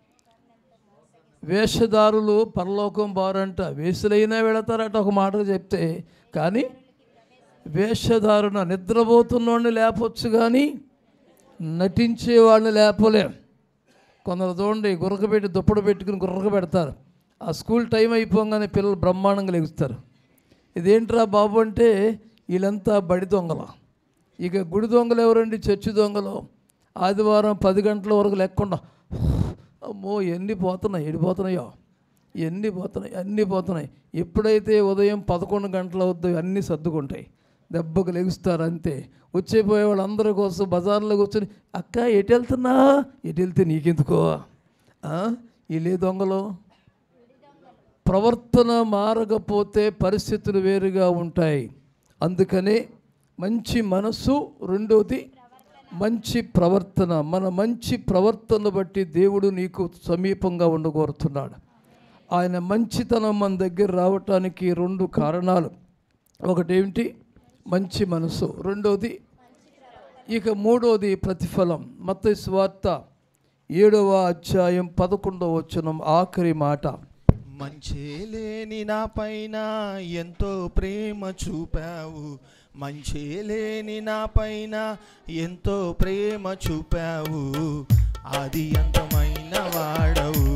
వేషధారులు పరలోకం బారంట వేసులైనా వెళతారట ఒక మాట చెప్తే కానీ వేషధారున నిద్రపోతున్నోడిని లేపొచ్చు కానీ నటించే వాళ్ళని లేపలేం కొందరు చూడండి గుర్రక పెట్టి దుప్పడు పెట్టుకుని గుర్రక పెడతారు ఆ స్కూల్ టైం అయిపోగానే పిల్లలు బ్రహ్మాండంగా లెగుస్తారు ఇదేంట్రా బాబు అంటే వీళ్ళంతా బడి దొంగలు ఇక గుడి దొంగలు ఎవరండి చర్చి దొంగలు ఆదివారం పది గంటల వరకు లేకుండా అమ్మో ఎన్ని పోతున్నాయి ఎడిపోతున్నాయో ఎన్ని పోతున్నాయి అన్నీ పోతున్నాయి ఎప్పుడైతే ఉదయం పదకొండు గంటల వద్ద అన్నీ సర్దుకుంటాయి దెబ్బకు లెగుస్తారు అంతే వచ్చేపోయే వాళ్ళందరి కోసం బజార్లో కూర్చొని అక్క ఎటు వెళ్తున్నా ఎటు వెళ్తే నీకెందుకో ఆ? వీళ్ళే దొంగలు ప్రవర్తన మారకపోతే పరిస్థితులు వేరుగా ఉంటాయి అందుకనే మంచి మనసు రెండోది మంచి ప్రవర్తన మన మంచి ప్రవర్తన బట్టి దేవుడు నీకు సమీపంగా ఉండగోరుతున్నాడు ఆయన మంచితనం మన దగ్గర రావటానికి రెండు కారణాలు ఒకటేమిటి మంచి మనసు రెండోది ఇక మూడోది ప్రతిఫలం మత్తయి స్వార్త ఏడవ అధ్యాయం పదకొండవ వచనం ఆఖరి మాట మంచే లేని నా పైన ఎంతో ప్రేమ చూపావు మంచే లేని నా పైన ఎంతో ప్రేమ చూపావు అది అంతమైన వాడవు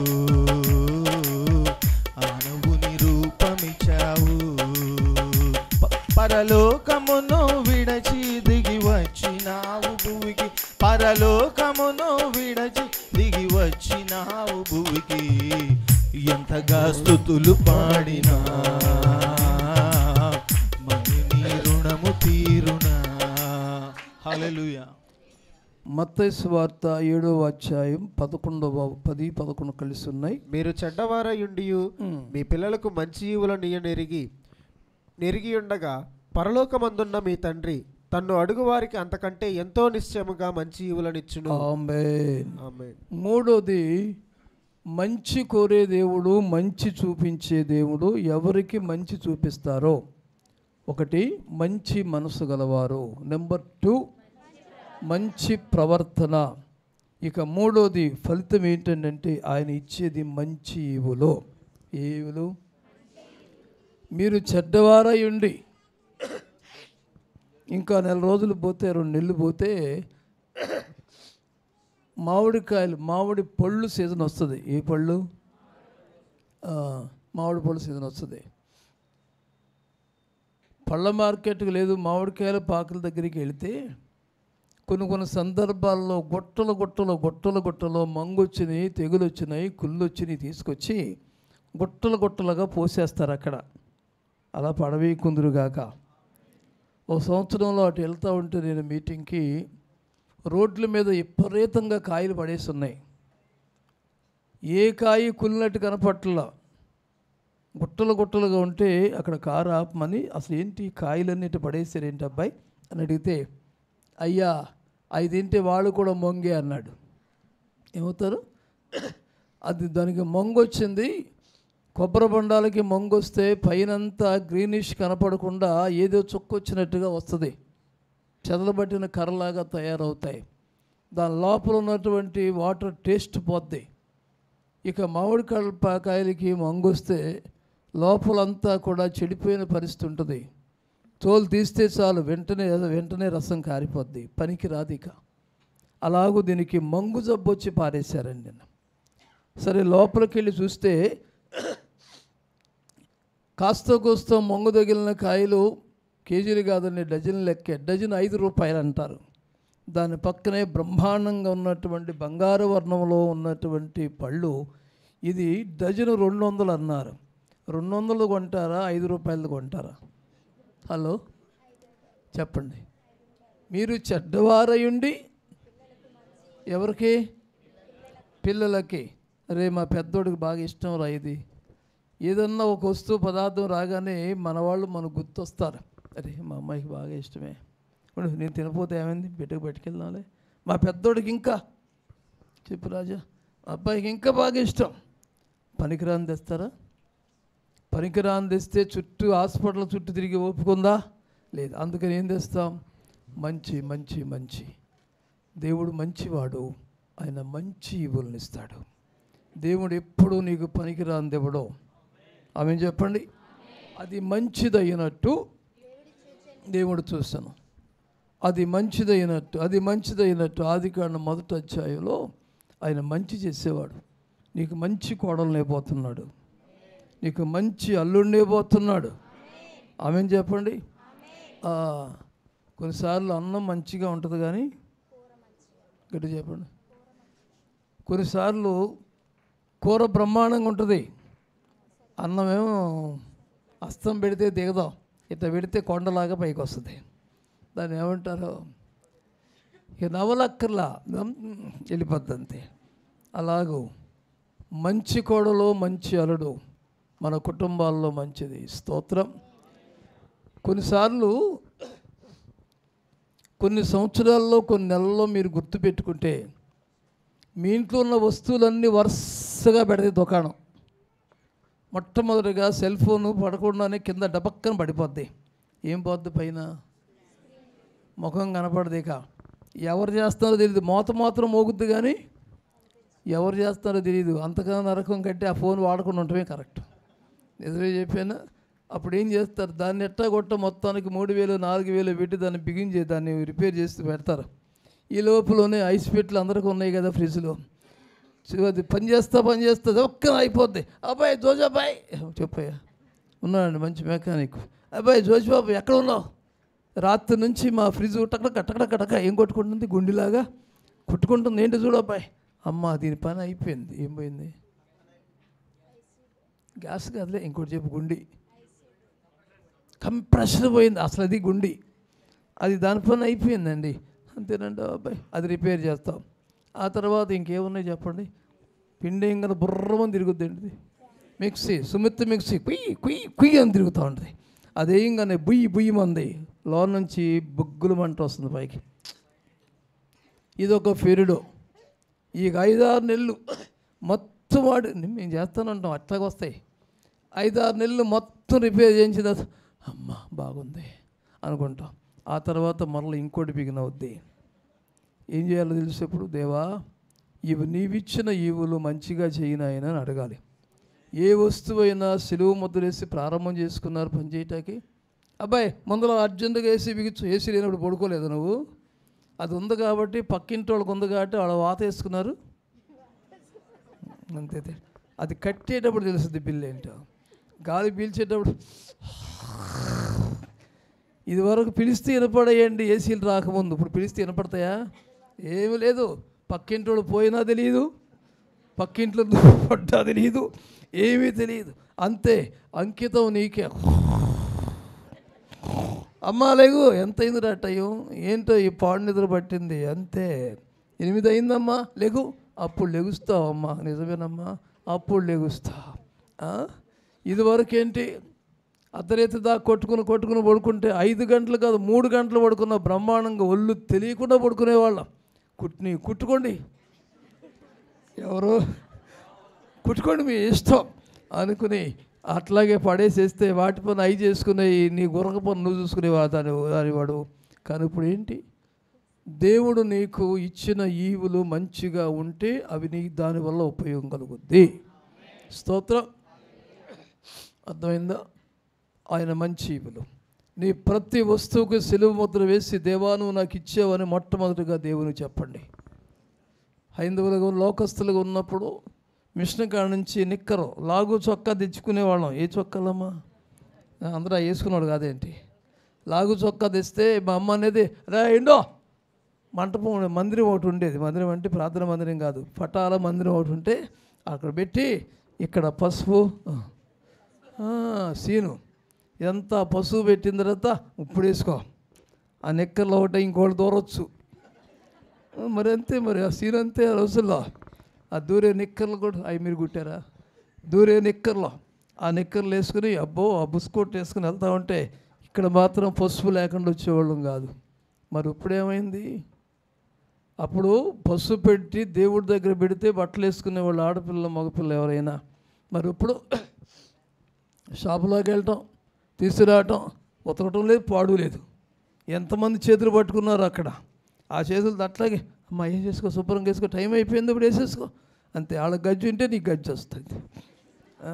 ఆనవుని రూపమిచ్చావు ప- పరలోకమును విడచి దిగి వచ్చినావు భూమికి పరలోకమును విడచి దిగి వచ్చినావు భూమికి ఎంతగా స్థుతులు పాడినా మరి నీ రుణము తీరునా హల్లెలూయా మత్తయి స్వార్త ఏడవ అధ్యాయం పదకొండవ పది పదకొండు కలిసి ఉన్నాయి మీరు చెడ్డవారయుండియు మీ పిల్లలకు మంచి ఈవులను నెరిగి నెరిగి ఉండగా పరలోకమందున్న మీ తండ్రి తన్ను అడుగువారికి అంతకంటే ఎంతో నిశ్చయముగా మంచి ఈవులనిచ్చును ఆమేన్ ఆమేన్ మూడోది మంచి కోరే దేవుడు మంచి చూపించే దేవుడు ఎవరికి మంచి చూపిస్తారో ఒకటి మంచి మనసు గలవారు నెంబర్ టూ మంచి ప్రవర్తన ఇక మూడోది ఫలితం ఏంటంటే ఆయన ఇచ్చేది మంచి ఈవులు ఏ ఈవులు మీరు చెడ్డవారై ఉండి ఇంకా నెల రోజులు పోతే రెండు నెలలు పోతే మామిడికాయలు మామిడి పళ్ళు సీజన్ వస్తుంది ఏ పళ్ళు ఆ, మామిడి పళ్ళు సీజన్ వస్తుంది పళ్ళ మార్కెట్కి లేదు మామిడికాయల పాకల దగ్గరికి వెళితే కొన్ని కొన్ని సందర్భాల్లో గుట్టలు గుట్టలు గుట్టలు గుట్టలో మంగు వచ్చినాయి తెగులు వచ్చినాయి కుళ్ళు వచ్చినాయి తీసుకొచ్చి గుట్టలు గుట్టలుగా పోసేస్తారు అక్కడ అలా పడవి కుందురుగాక ఓ సంవత్సరంలో అటు వెళ్తూ ఉంటే నేను మీటింగ్కి రోడ్ల మీద విపరీతంగా కాయలు పడేసి ఉన్నాయి ఏ కాయ కుళ్ళినట్టు కనపట్ల గుట్టలు గుట్టలుగా ఉంటే అక్కడ కారు ఆపమని అసలు ఏంటి కాయలన్నిటి పడేసారు ఏంటి అబ్బాయి అని అడిగితే అయ్యా అవి తింటే వాళ్ళు కూడా మొంగే అన్నాడు ఏమవుతారు అది దానికి మొంగు వచ్చింది కొబ్బరి బొండాలకి మొంగు వస్తే పైనంతా గ్రీనిష్ కనపడకుండా ఏదో చుక్కొచ్చినట్టుగా వస్తుంది చెదలబట్టిన కర్రలాగా తయారవుతాయి దాని లోపల ఉన్నటువంటి వాటర్ టేస్ట్ పోద్ది ఇక మామిడి కల్ప కాయలకి మంగొస్తే లోపలంతా కూడా చెడిపోయిన పరిస్థితి ఉంటుంది తోలు తీస్తే చాలు వెంటనే వెంటనే రసం కారిపోద్ది పనికి రాదు ఇక అలాగూ దీనికి మంగు జబ్బు వచ్చి పారేశారండి నిన్న సరే లోపలికి వెళ్ళి చూస్తే కాస్త కోస్త మొంగు తగిలిన కాయలు కేజీలు కాదండి డజన్ లెక్కే డజన్ ఐదు రూపాయలు అంటారు దాని పక్కనే బ్రహ్మాండంగా ఉన్నటువంటి బంగారు వర్ణంలో ఉన్నటువంటి పళ్ళు ఇది డజను రెండు వందలు అన్నారు రెండు వందలు కొంటారా ఐదు రూపాయలు కొంటారా హలో చెప్పండి మీరు చెడ్డవారయుండి ఎవరికి పిల్లలకి అరే మా పెద్దోడికి బాగా ఇష్టం రా ఇది ఏదన్నా ఒక వస్తువు పదార్థం రాగానే మన వాళ్ళు మనకు గుర్తొస్తారు అరే మా అమ్మాయికి బాగా ఇష్టమే ఉండు, నేను తినపోతే ఏమైంది బిడ్డకు పట్టుకెళ్దాంలే మా పెద్దోడికి ఇంకా చెప్పు రాజా మా అబ్బాయికి ఇంకా బాగా ఇష్టం పనికిరాని తెస్తారా పనికిరాని తెస్తే చుట్టూ హాస్పిటల్ చుట్టూ తిరిగి ఒప్పుకుందా లేదు అందుకని ఏం తెస్తాం మంచి మంచి మంచి దేవుడు మంచివాడు ఆయన మంచి ఈవులను ఇస్తాడు దేవుడు ఎప్పుడూ నీకు పనికిరాని దేవుడు ఆమె చెప్పండి అది మంచిదైనట్టు దేవుడు చూస్తాను అది మంచిదైనట్టు అది మంచిదైనట్టు ఆది కాండ మొదటి అధ్యాయంలో ఆయన మంచి చేసేవాడు నీకు మంచి కోడలు పోతున్నాడు నీకు మంచి అల్లుడినే పోతున్నాడు ఆమె చెప్పండి ఆ, కొన్నిసార్లు అన్నం మంచిగా ఉంటుంది కానీ గట్టి చెప్పండి కొన్నిసార్లు కూర బ్రహ్మాండంగా ఉంటుంది అన్నమేమో అస్తం పెడితే దిగదాం ఇట్లా పెడితే కొండలాగా పైకి వస్తుంది దాన్ని ఏమంటారు ఇక నవలక్కర్లా నమ్- వెళ్ళిపోద్ది అంతే అలాగూ మంచి కోడలో మంచి అల్లుడు మన కుటుంబాల్లో మంచిది స్తోత్రం కొన్నిసార్లు కొన్ని సంవత్సరాల్లో కొన్ని నెలల్లో మీరు గుర్తుపెట్టుకుంటే మీ ఇంట్లో ఉన్న వస్తువులన్నీ వరుసగా పెడితే దుకాణం మొట్టమొదటిగా సెల్ ఫోను పడకుండానే కింద డబక్కన పడిపోద్ది ఏం పోద్ది పైన ముఖం కనపడదు ఇక ఎవరు చేస్తున్నారో తెలియదు మోత మాత్రం మోగుద్ది కానీ ఎవరు చేస్తున్నారో తెలియదు అంతగా నరకం కట్టి ఆ ఫోన్ వాడకుండా ఉండటమే కరెక్ట్ నిజమే చెప్పాను అప్పుడు ఏం చేస్తారు దాన్ని ఎట్టా కొట్ట మొత్తానికి మూడు వేలు నాలుగు వేలు పెట్టి దాన్ని బిగించి దాన్ని రిపేర్ చేసి పెడతారు ఈ లోపలనే ఐస్ పెట్లు అందరికీ ఉన్నాయి కదా ఫ్రిడ్జ్లో సో అది పని చేస్తా పని చేస్తుంది ఒక్క అయిపోద్ది అబ్బాయి జోజు అబ్బాయి చెప్పయ్యా ఉన్నాడండి మంచి మెకానిక్ అబ్బాయి జోజు బాబు ఎక్కడ ఉన్నావు రాత్రి నుంచి మా ఫ్రిడ్జ్ టక్కడ టక్కడ కటక ఏం కొట్టుకుంటుంది గుండిలాగా కొట్టుకుంటుంది ఏంటి చూడు అబ్బాయి అమ్మ దీని పని అయిపోయింది ఏం పోయింది గ్యాస్ కాదులే ఇంకోటి చెప్పు గుండి కంప్రెషర్ పోయింది అసలు అది గుండి అది దాని పని అయిపోయిందండి అంతేనండి అబ్బాయి అది రిపేర్ చేస్తాం ఆ తర్వాత ఇంకేమున్నాయి చెప్పండి పిండి ఇంకా బుర్రమని తిరుగుద్దండి మిక్సీ సుమిత్ మిక్సీ కుయ్యి కుయ్యి కుయ్యి అని తిరుగుతూ ఉంటుంది అదేయంగానే బుయ్యి బుయ్యి మంది లోన్ నుంచి బుగ్గులు మంట వస్తుంది పైకి ఇది ఒక ఫెరుడు ఈ ఐదారు నెలలు మొత్తం వాడు మేము చేస్తానంటాం అట్లాగ వస్తాయి ఐదారు నెలలు మొత్తం రిపేర్ చేయించిన తర్వాత, అమ్మ బాగుంది అనుకుంటాం ఆ తర్వాత మరలా ఇంకోటి బిగిన అవుద్ది ఏం చేయాలో తెలిసేప్పుడు దేవా ఇవి నీవిచ్చిన ఈవులు మంచిగా చేయనాయన అని అడగాలి ఏ వస్తువైనా సెలువు ముద్రేసి ప్రారంభం చేసుకున్నారు పని చేయటానికి అబ్బాయి ముందర అర్జెంటుగా వేసి బిగించు ఏసీ లేనప్పుడు పడుకోలేదు నువ్వు అది ఉంది కాబట్టి పక్కింటి వాళ్ళకి ఉంది కాబట్టి వాళ్ళ వాత వేసుకున్నారు అంతే తే- అది కట్టేటప్పుడు తెలుస్తుంది బిల్లు ఏంటో గాలి పీల్చేటప్పుడు ఇది వరకు పిలిస్తే వినపడేయండి ఏసీలు రాకముందు ఇప్పుడు పిలిస్తే వినపడతాయా ఏమీ లేదు పక్కింటోడు పోయినా తెలియదు పక్కింట్లో నువ్వు పడ్డా తెలియదు ఏమీ తెలియదు అంతే అంకితం నీకే అమ్మా లేగు ఎంత అయిందిరా టైం ఏంటో ఈ పాడు నిద్ర పట్టింది అంతే ఎనిమిది అయిందమ్మా లేగు అప్పుడు లెగుస్తావు అమ్మా నిజమేనమ్మా అప్పుడు లెగుస్తా ఆ? ఇదివరకు ఏంటి అర్ధరేతి దాకా కొట్టుకుని కొట్టుకుని పడుకుంటే ఐదు గంటలు కాదు మూడు గంటలు పడుకున్న బ్రహ్మాండంగా ఒళ్ళు తెలియకుండా పడుకునేవాళ్ళం కుట్ని కుట్టుకోండి ఎవరు కుట్టుకోండి మీ ఇష్టం అనుకుని అట్లాగే పడేసేస్తే వాటి పని అవి చేసుకునే నీ గురక పని నువ్వు చూసుకునేవా దాని దానివాడు కానీ ఇప్పుడు ఏంటి దేవుడు నీకు ఇచ్చిన ఈవులు మంచిగా ఉంటే అవి నీకు దానివల్ల ఉపయోగం కలుగుద్ది స్తోత్రం అర్థమైందా ఆయన మంచి ఈవులు నీ ప్రతి వస్తువుకు సెలవు ముద్ర వేసి దేవా నువ్వు నాకు ఇచ్చావని మొట్టమొదటిగా దేవునికి చెప్పండి హైందవులుగా లోకస్తులుగా ఉన్నప్పుడు మిషన్ కాడ నుంచి నిక్కరు లాగు చొక్కా తెచ్చుకునేవాళ్ళం ఏ చొక్కాలమ్మా అందరూ అవి వేసుకున్నాడు కాదేంటి లాగు చొక్కా తెస్తే మా అమ్మ అనేది రా ఏండో మంటపం ఉండే- మందిరం ఒకటి ఉండేది మందిరం అంటే ప్రార్థన మందిరం కాదు పటాల మందిరం ఒకటి ఉంటే అక్కడ పెట్టి ఇక్కడ పసుపు ఆ, సీను ఎంత పసుపు పెట్టిన తర్వాత ఇప్పుడు వేసుకో ఆ నిక్కర్లో ఒకటి ఇంకోటి దూరొచ్చు మరి అంతే మరి ఆ సీన్ అంతే ఆ రోజుల్లో ఆ దూరే నిక్కర్లు కూడా అవి మీరు కుట్టారా దూరే నిక్కర్లో ఆ నిక్కర్లు వేసుకుని అబ్బో ఆ బుస్కోట్ వేసుకుని వెళ్తా ఉంటే ఇక్కడ మాత్రం పసుపు లేకుండా వచ్చేవాళ్ళం కాదు మరి ఇప్పుడేమైంది అప్పుడు పసుపు పెట్టి దేవుడి దగ్గర పెడితే బట్టలు వేసుకునే వాళ్ళు ఆడపిల్ల మగపిల్ల ఎవరైనా మరి ఇప్పుడు షాపులోకి వెళ్ళటం తీసుకురావటం ఉతకటం లేదు పాడు లేదు ఎంతమంది చేతులు పట్టుకున్నారు అక్కడ ఆ చేతులు అట్లాగే అమ్మ ఏం చేసుకో శుభ్రంగా వేసుకో టైం అయిపోయింది ఇప్పుడు వేసేసుకో అంతే వాళ్ళ గజ్జి ఉంటే నీకు గజ్జి వస్తుంది ఆ?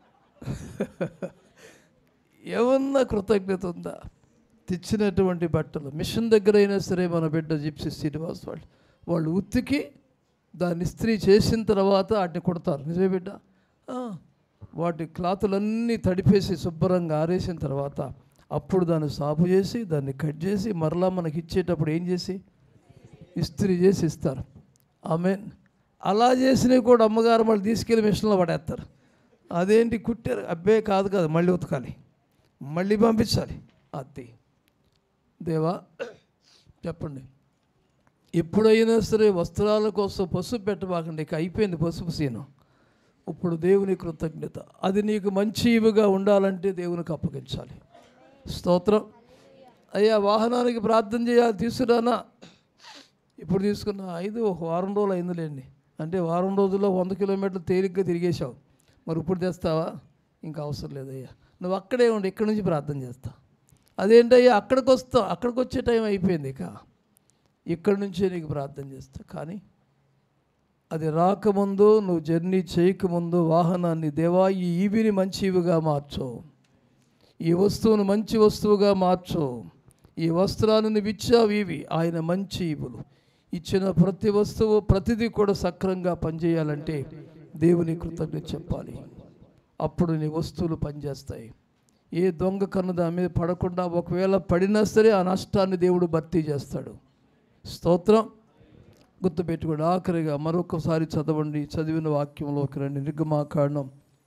ఏమన్నా కృతజ్ఞత ఉందా తెచ్చినటువంటి బట్టలు మిషన్ దగ్గర అయినా సరే మన బిడ్డ జిప్సి శ్రీనివాస్ వాళ్ళు వాళ్ళు ఉతికి దాన్ని ఇస్త్రీ చేసిన తర్వాత వాటిని కొడతారు నిజమే బిడ్డ ఆ, వాటి క్లాతులన్నీ తడిపేసి శుభ్రంగా ఆరేసిన తర్వాత అప్పుడు దాన్ని సాపు చేసి దాన్ని కట్ చేసి మరలా మనకి ఇచ్చేటప్పుడు ఏం చేసి ఇస్త్రీ చేసి ఇస్తారు ఆమె అలా చేసినవి కూడా అమ్మగారు మళ్ళీ తీసుకెళ్ళి మిషన్లో పడేస్తారు అదేంటి కుట్టారు అబ్బే కాదు కాదు మళ్ళీ ఉతకాలి మళ్ళీ పంపించాలి అది దేవా చెప్పండి ఎప్పుడైనా సరే వస్త్రాల కోసం పసుపు పెట్టబాకండి ఇక అయిపోయింది పసుపు సీను ఇప్పుడు దేవుని కృతజ్ఞత అది నీకు మంచి ఇవిగా ఉండాలంటే దేవునికి అప్పగించాలి స్తోత్రం అయ్యా వాహనానికి ప్రార్థన చేయాలి తీసుకురానా ఇప్పుడు తీసుకున్న ఐదు ఒక వారం రోజులు అయిందిలేండి అంటే వారం రోజుల్లో వంద కిలోమీటర్లు తేలిగ్గా తిరిగేశావు మరి ఇప్పుడు తెస్తావా ఇంకా అవసరం లేదయ్యా నువ్వు అక్కడే ఉండి ఇక్కడి నుంచి ప్రార్థన చేస్తా అదేంటయ్యా అక్కడికి వస్తావు అక్కడికి వచ్చే టైం అయిపోయింది ఇక ఇక్కడి నుంచే నీకు ప్రార్థన చేస్తా కానీ అది రాకముందు నువ్వు జర్నీ చేయకముందు వాహనాన్ని దేవా ఈ ఈవిని మంచి ఇవిగా మార్చు ఈ వస్తువును మంచి వస్తువుగా మార్చు ఈ వస్త్రాన్ని నువ్వు ఇచ్చావు ఇవి ఆయన మంచి ఇవులు ఇచ్చిన ప్రతి వస్తువు ప్రతిదీ కూడా సక్రంగా పనిచేయాలంటే దేవుని కృతజ్ఞత చెప్పాలి అప్పుడు నీ వస్తువులు పనిచేస్తాయి ఏ దొంగ కన్ను దాని మీద పడకుండా ఒకవేళ పడినా సరే ఆ నష్టాన్ని దేవుడు భర్తీ చేస్తాడు స్తోత్రం గుర్తుపెట్టుకోండి ఆఖరిగా మరొకసారి చదవండి చదివిన వాక్యంలోకి రండి నిర్గమాకాండం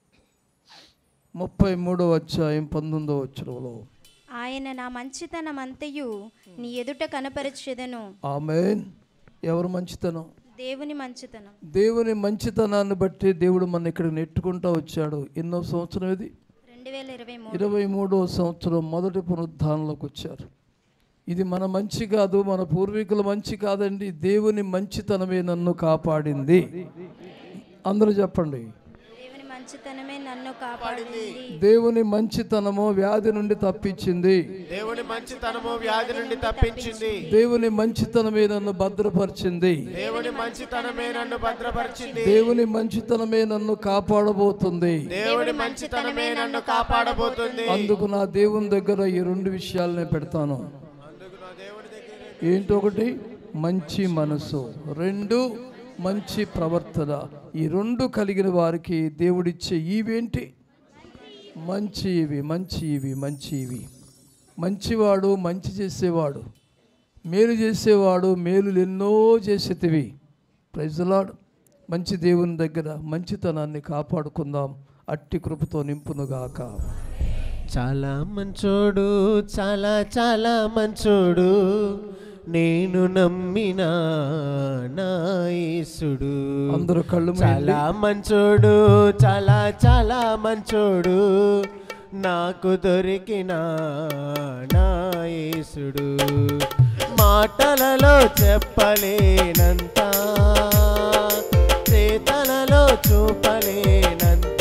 ముప్పై మూడో అధ్యాయం పంతొమ్మిదో వచ్చరంలో ఆయన నా మంచితనమంతయు నీ ఎదుట కనపరచెదను ఆమెన్ ఎవరు మంచితనం దేవుని మంచితనం దేవుని మంచితనాన్ని బట్టి దేవుడు మన ఇక్కడ నెట్టుకుంటూ వచ్చాడు ఎన్నో సంవత్సరం ఇది రెండు వేల ఇరవై మూడు ఇరవై మూడో సంవత్సరం మొదటి పునరుద్ధానంలోకి వచ్చారు ఇది మన మంచి కాదు మన పూర్వీకుల మంచి కాదండి దేవుని మంచితనమే నన్ను కాపాడింది అందరూ చెప్పండి దేవుని మంచితనమే నన్ను కాపాడింది దేవుని మంచితనము వ్యాధి నుండి తప్పించింది దేవుని మంచితనము వ్యాధి నుండి తప్పించింది దేవుని మంచితనమే నన్ను భద్రపరిచింది దేవుని మంచితనమే నన్ను భద్రపరిచింది దేవుని మంచితనమే నన్ను కాపాడబోతుంది దేవుని మంచితనమే నన్ను కాపాడబోతుంది అందుకు నా దేవుని దగ్గర ఈ రెండు విషయాలు నేను పెడతాను ఏంటి ఒకటి మంచి మనసు రెండు మంచి ప్రవర్తన ఈ రెండు కలిగిన వారికి దేవుడిచ్చే ఇవేంటి మంచి ఇవి మంచి ఇవి మంచి ఇవి మంచివాడు మంచి చేసేవాడు మేలు చేసేవాడు మేలులు ఎన్నో చేసేటివి ప్రజలాడు మంచి దేవుని దగ్గర మంచితనాన్ని కాపాడుకుందాం అట్టి కృపతో నింపునుగాక చాలా మంచోడు చాలా చాలా మంచోడు నేను నమ్మిన నా యేసుడు అందరూ కళ్ళు మూయండి. చాలా మంచోడు చాలా చాలా మంచోడు నాకు దొరికిన నా యేసుడు మాటలలో చెప్పలేనంత చేతలలో చూపలేనంత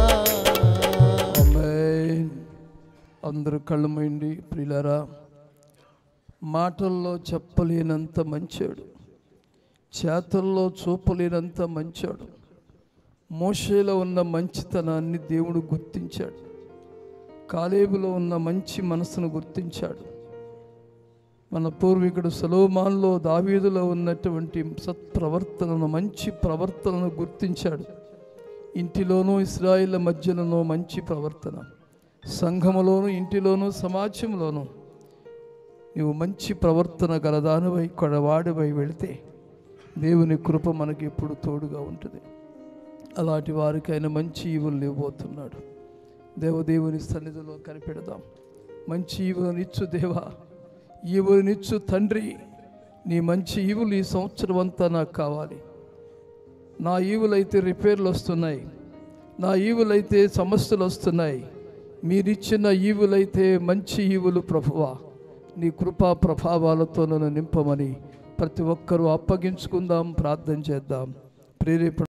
ఆమేన్. అందరూ కళ్ళు మూయండి ప్రియులారా మాటల్లో చెప్పలేనంత మంచాడు చేతల్లో చూపలేనంత మంచాడు మోషేలో ఉన్న మంచితనాన్ని దేవుడు గుర్తించాడు కాలేబులో ఉన్న మంచి మనసును గుర్తించాడు మన పూర్వీకుడు సలోమాన్లో దావీదులో ఉన్నటువంటి సత్ప్రవర్తనను మంచి ప్రవర్తనను గుర్తించాడు ఇంటిలోనూ ఇస్రాయిల్ మధ్యలోనూ మంచి ప్రవర్తన సంఘములోను ఇంటిలోనూ సమాజంలోనూ నీవు మంచి ప్రవర్తన గలదానివై కొడవాడివై వెళితే దేవుని కృప మనకి ఎప్పుడు తోడుగా ఉంటుంది అలాంటి వారికి ఆయన మంచి ఈవులు ఇవ్వబోతున్నాడు దేవదేవుని సన్నిధిలో కనిపెడదాం మంచి ఈవులనిచ్చు దేవా ఈవులనిచ్చు తండ్రి నీ మంచి ఈవులు ఈ సంవత్సరం అంతా నాకు కావాలి నా ఈవులైతే రిపేర్లు వస్తున్నాయి నా ఈవులైతే సమస్యలు వస్తున్నాయి మీరిచ్చిన ఈవులైతే మంచి ఈవులు ప్రభువా నీ కృపా ప్రభావాలతో నన్ను నింపమని ప్రతి ఒక్కరూ అప్పగించుకుందాం ప్రార్థన చేద్దాం ప్రేరేపణ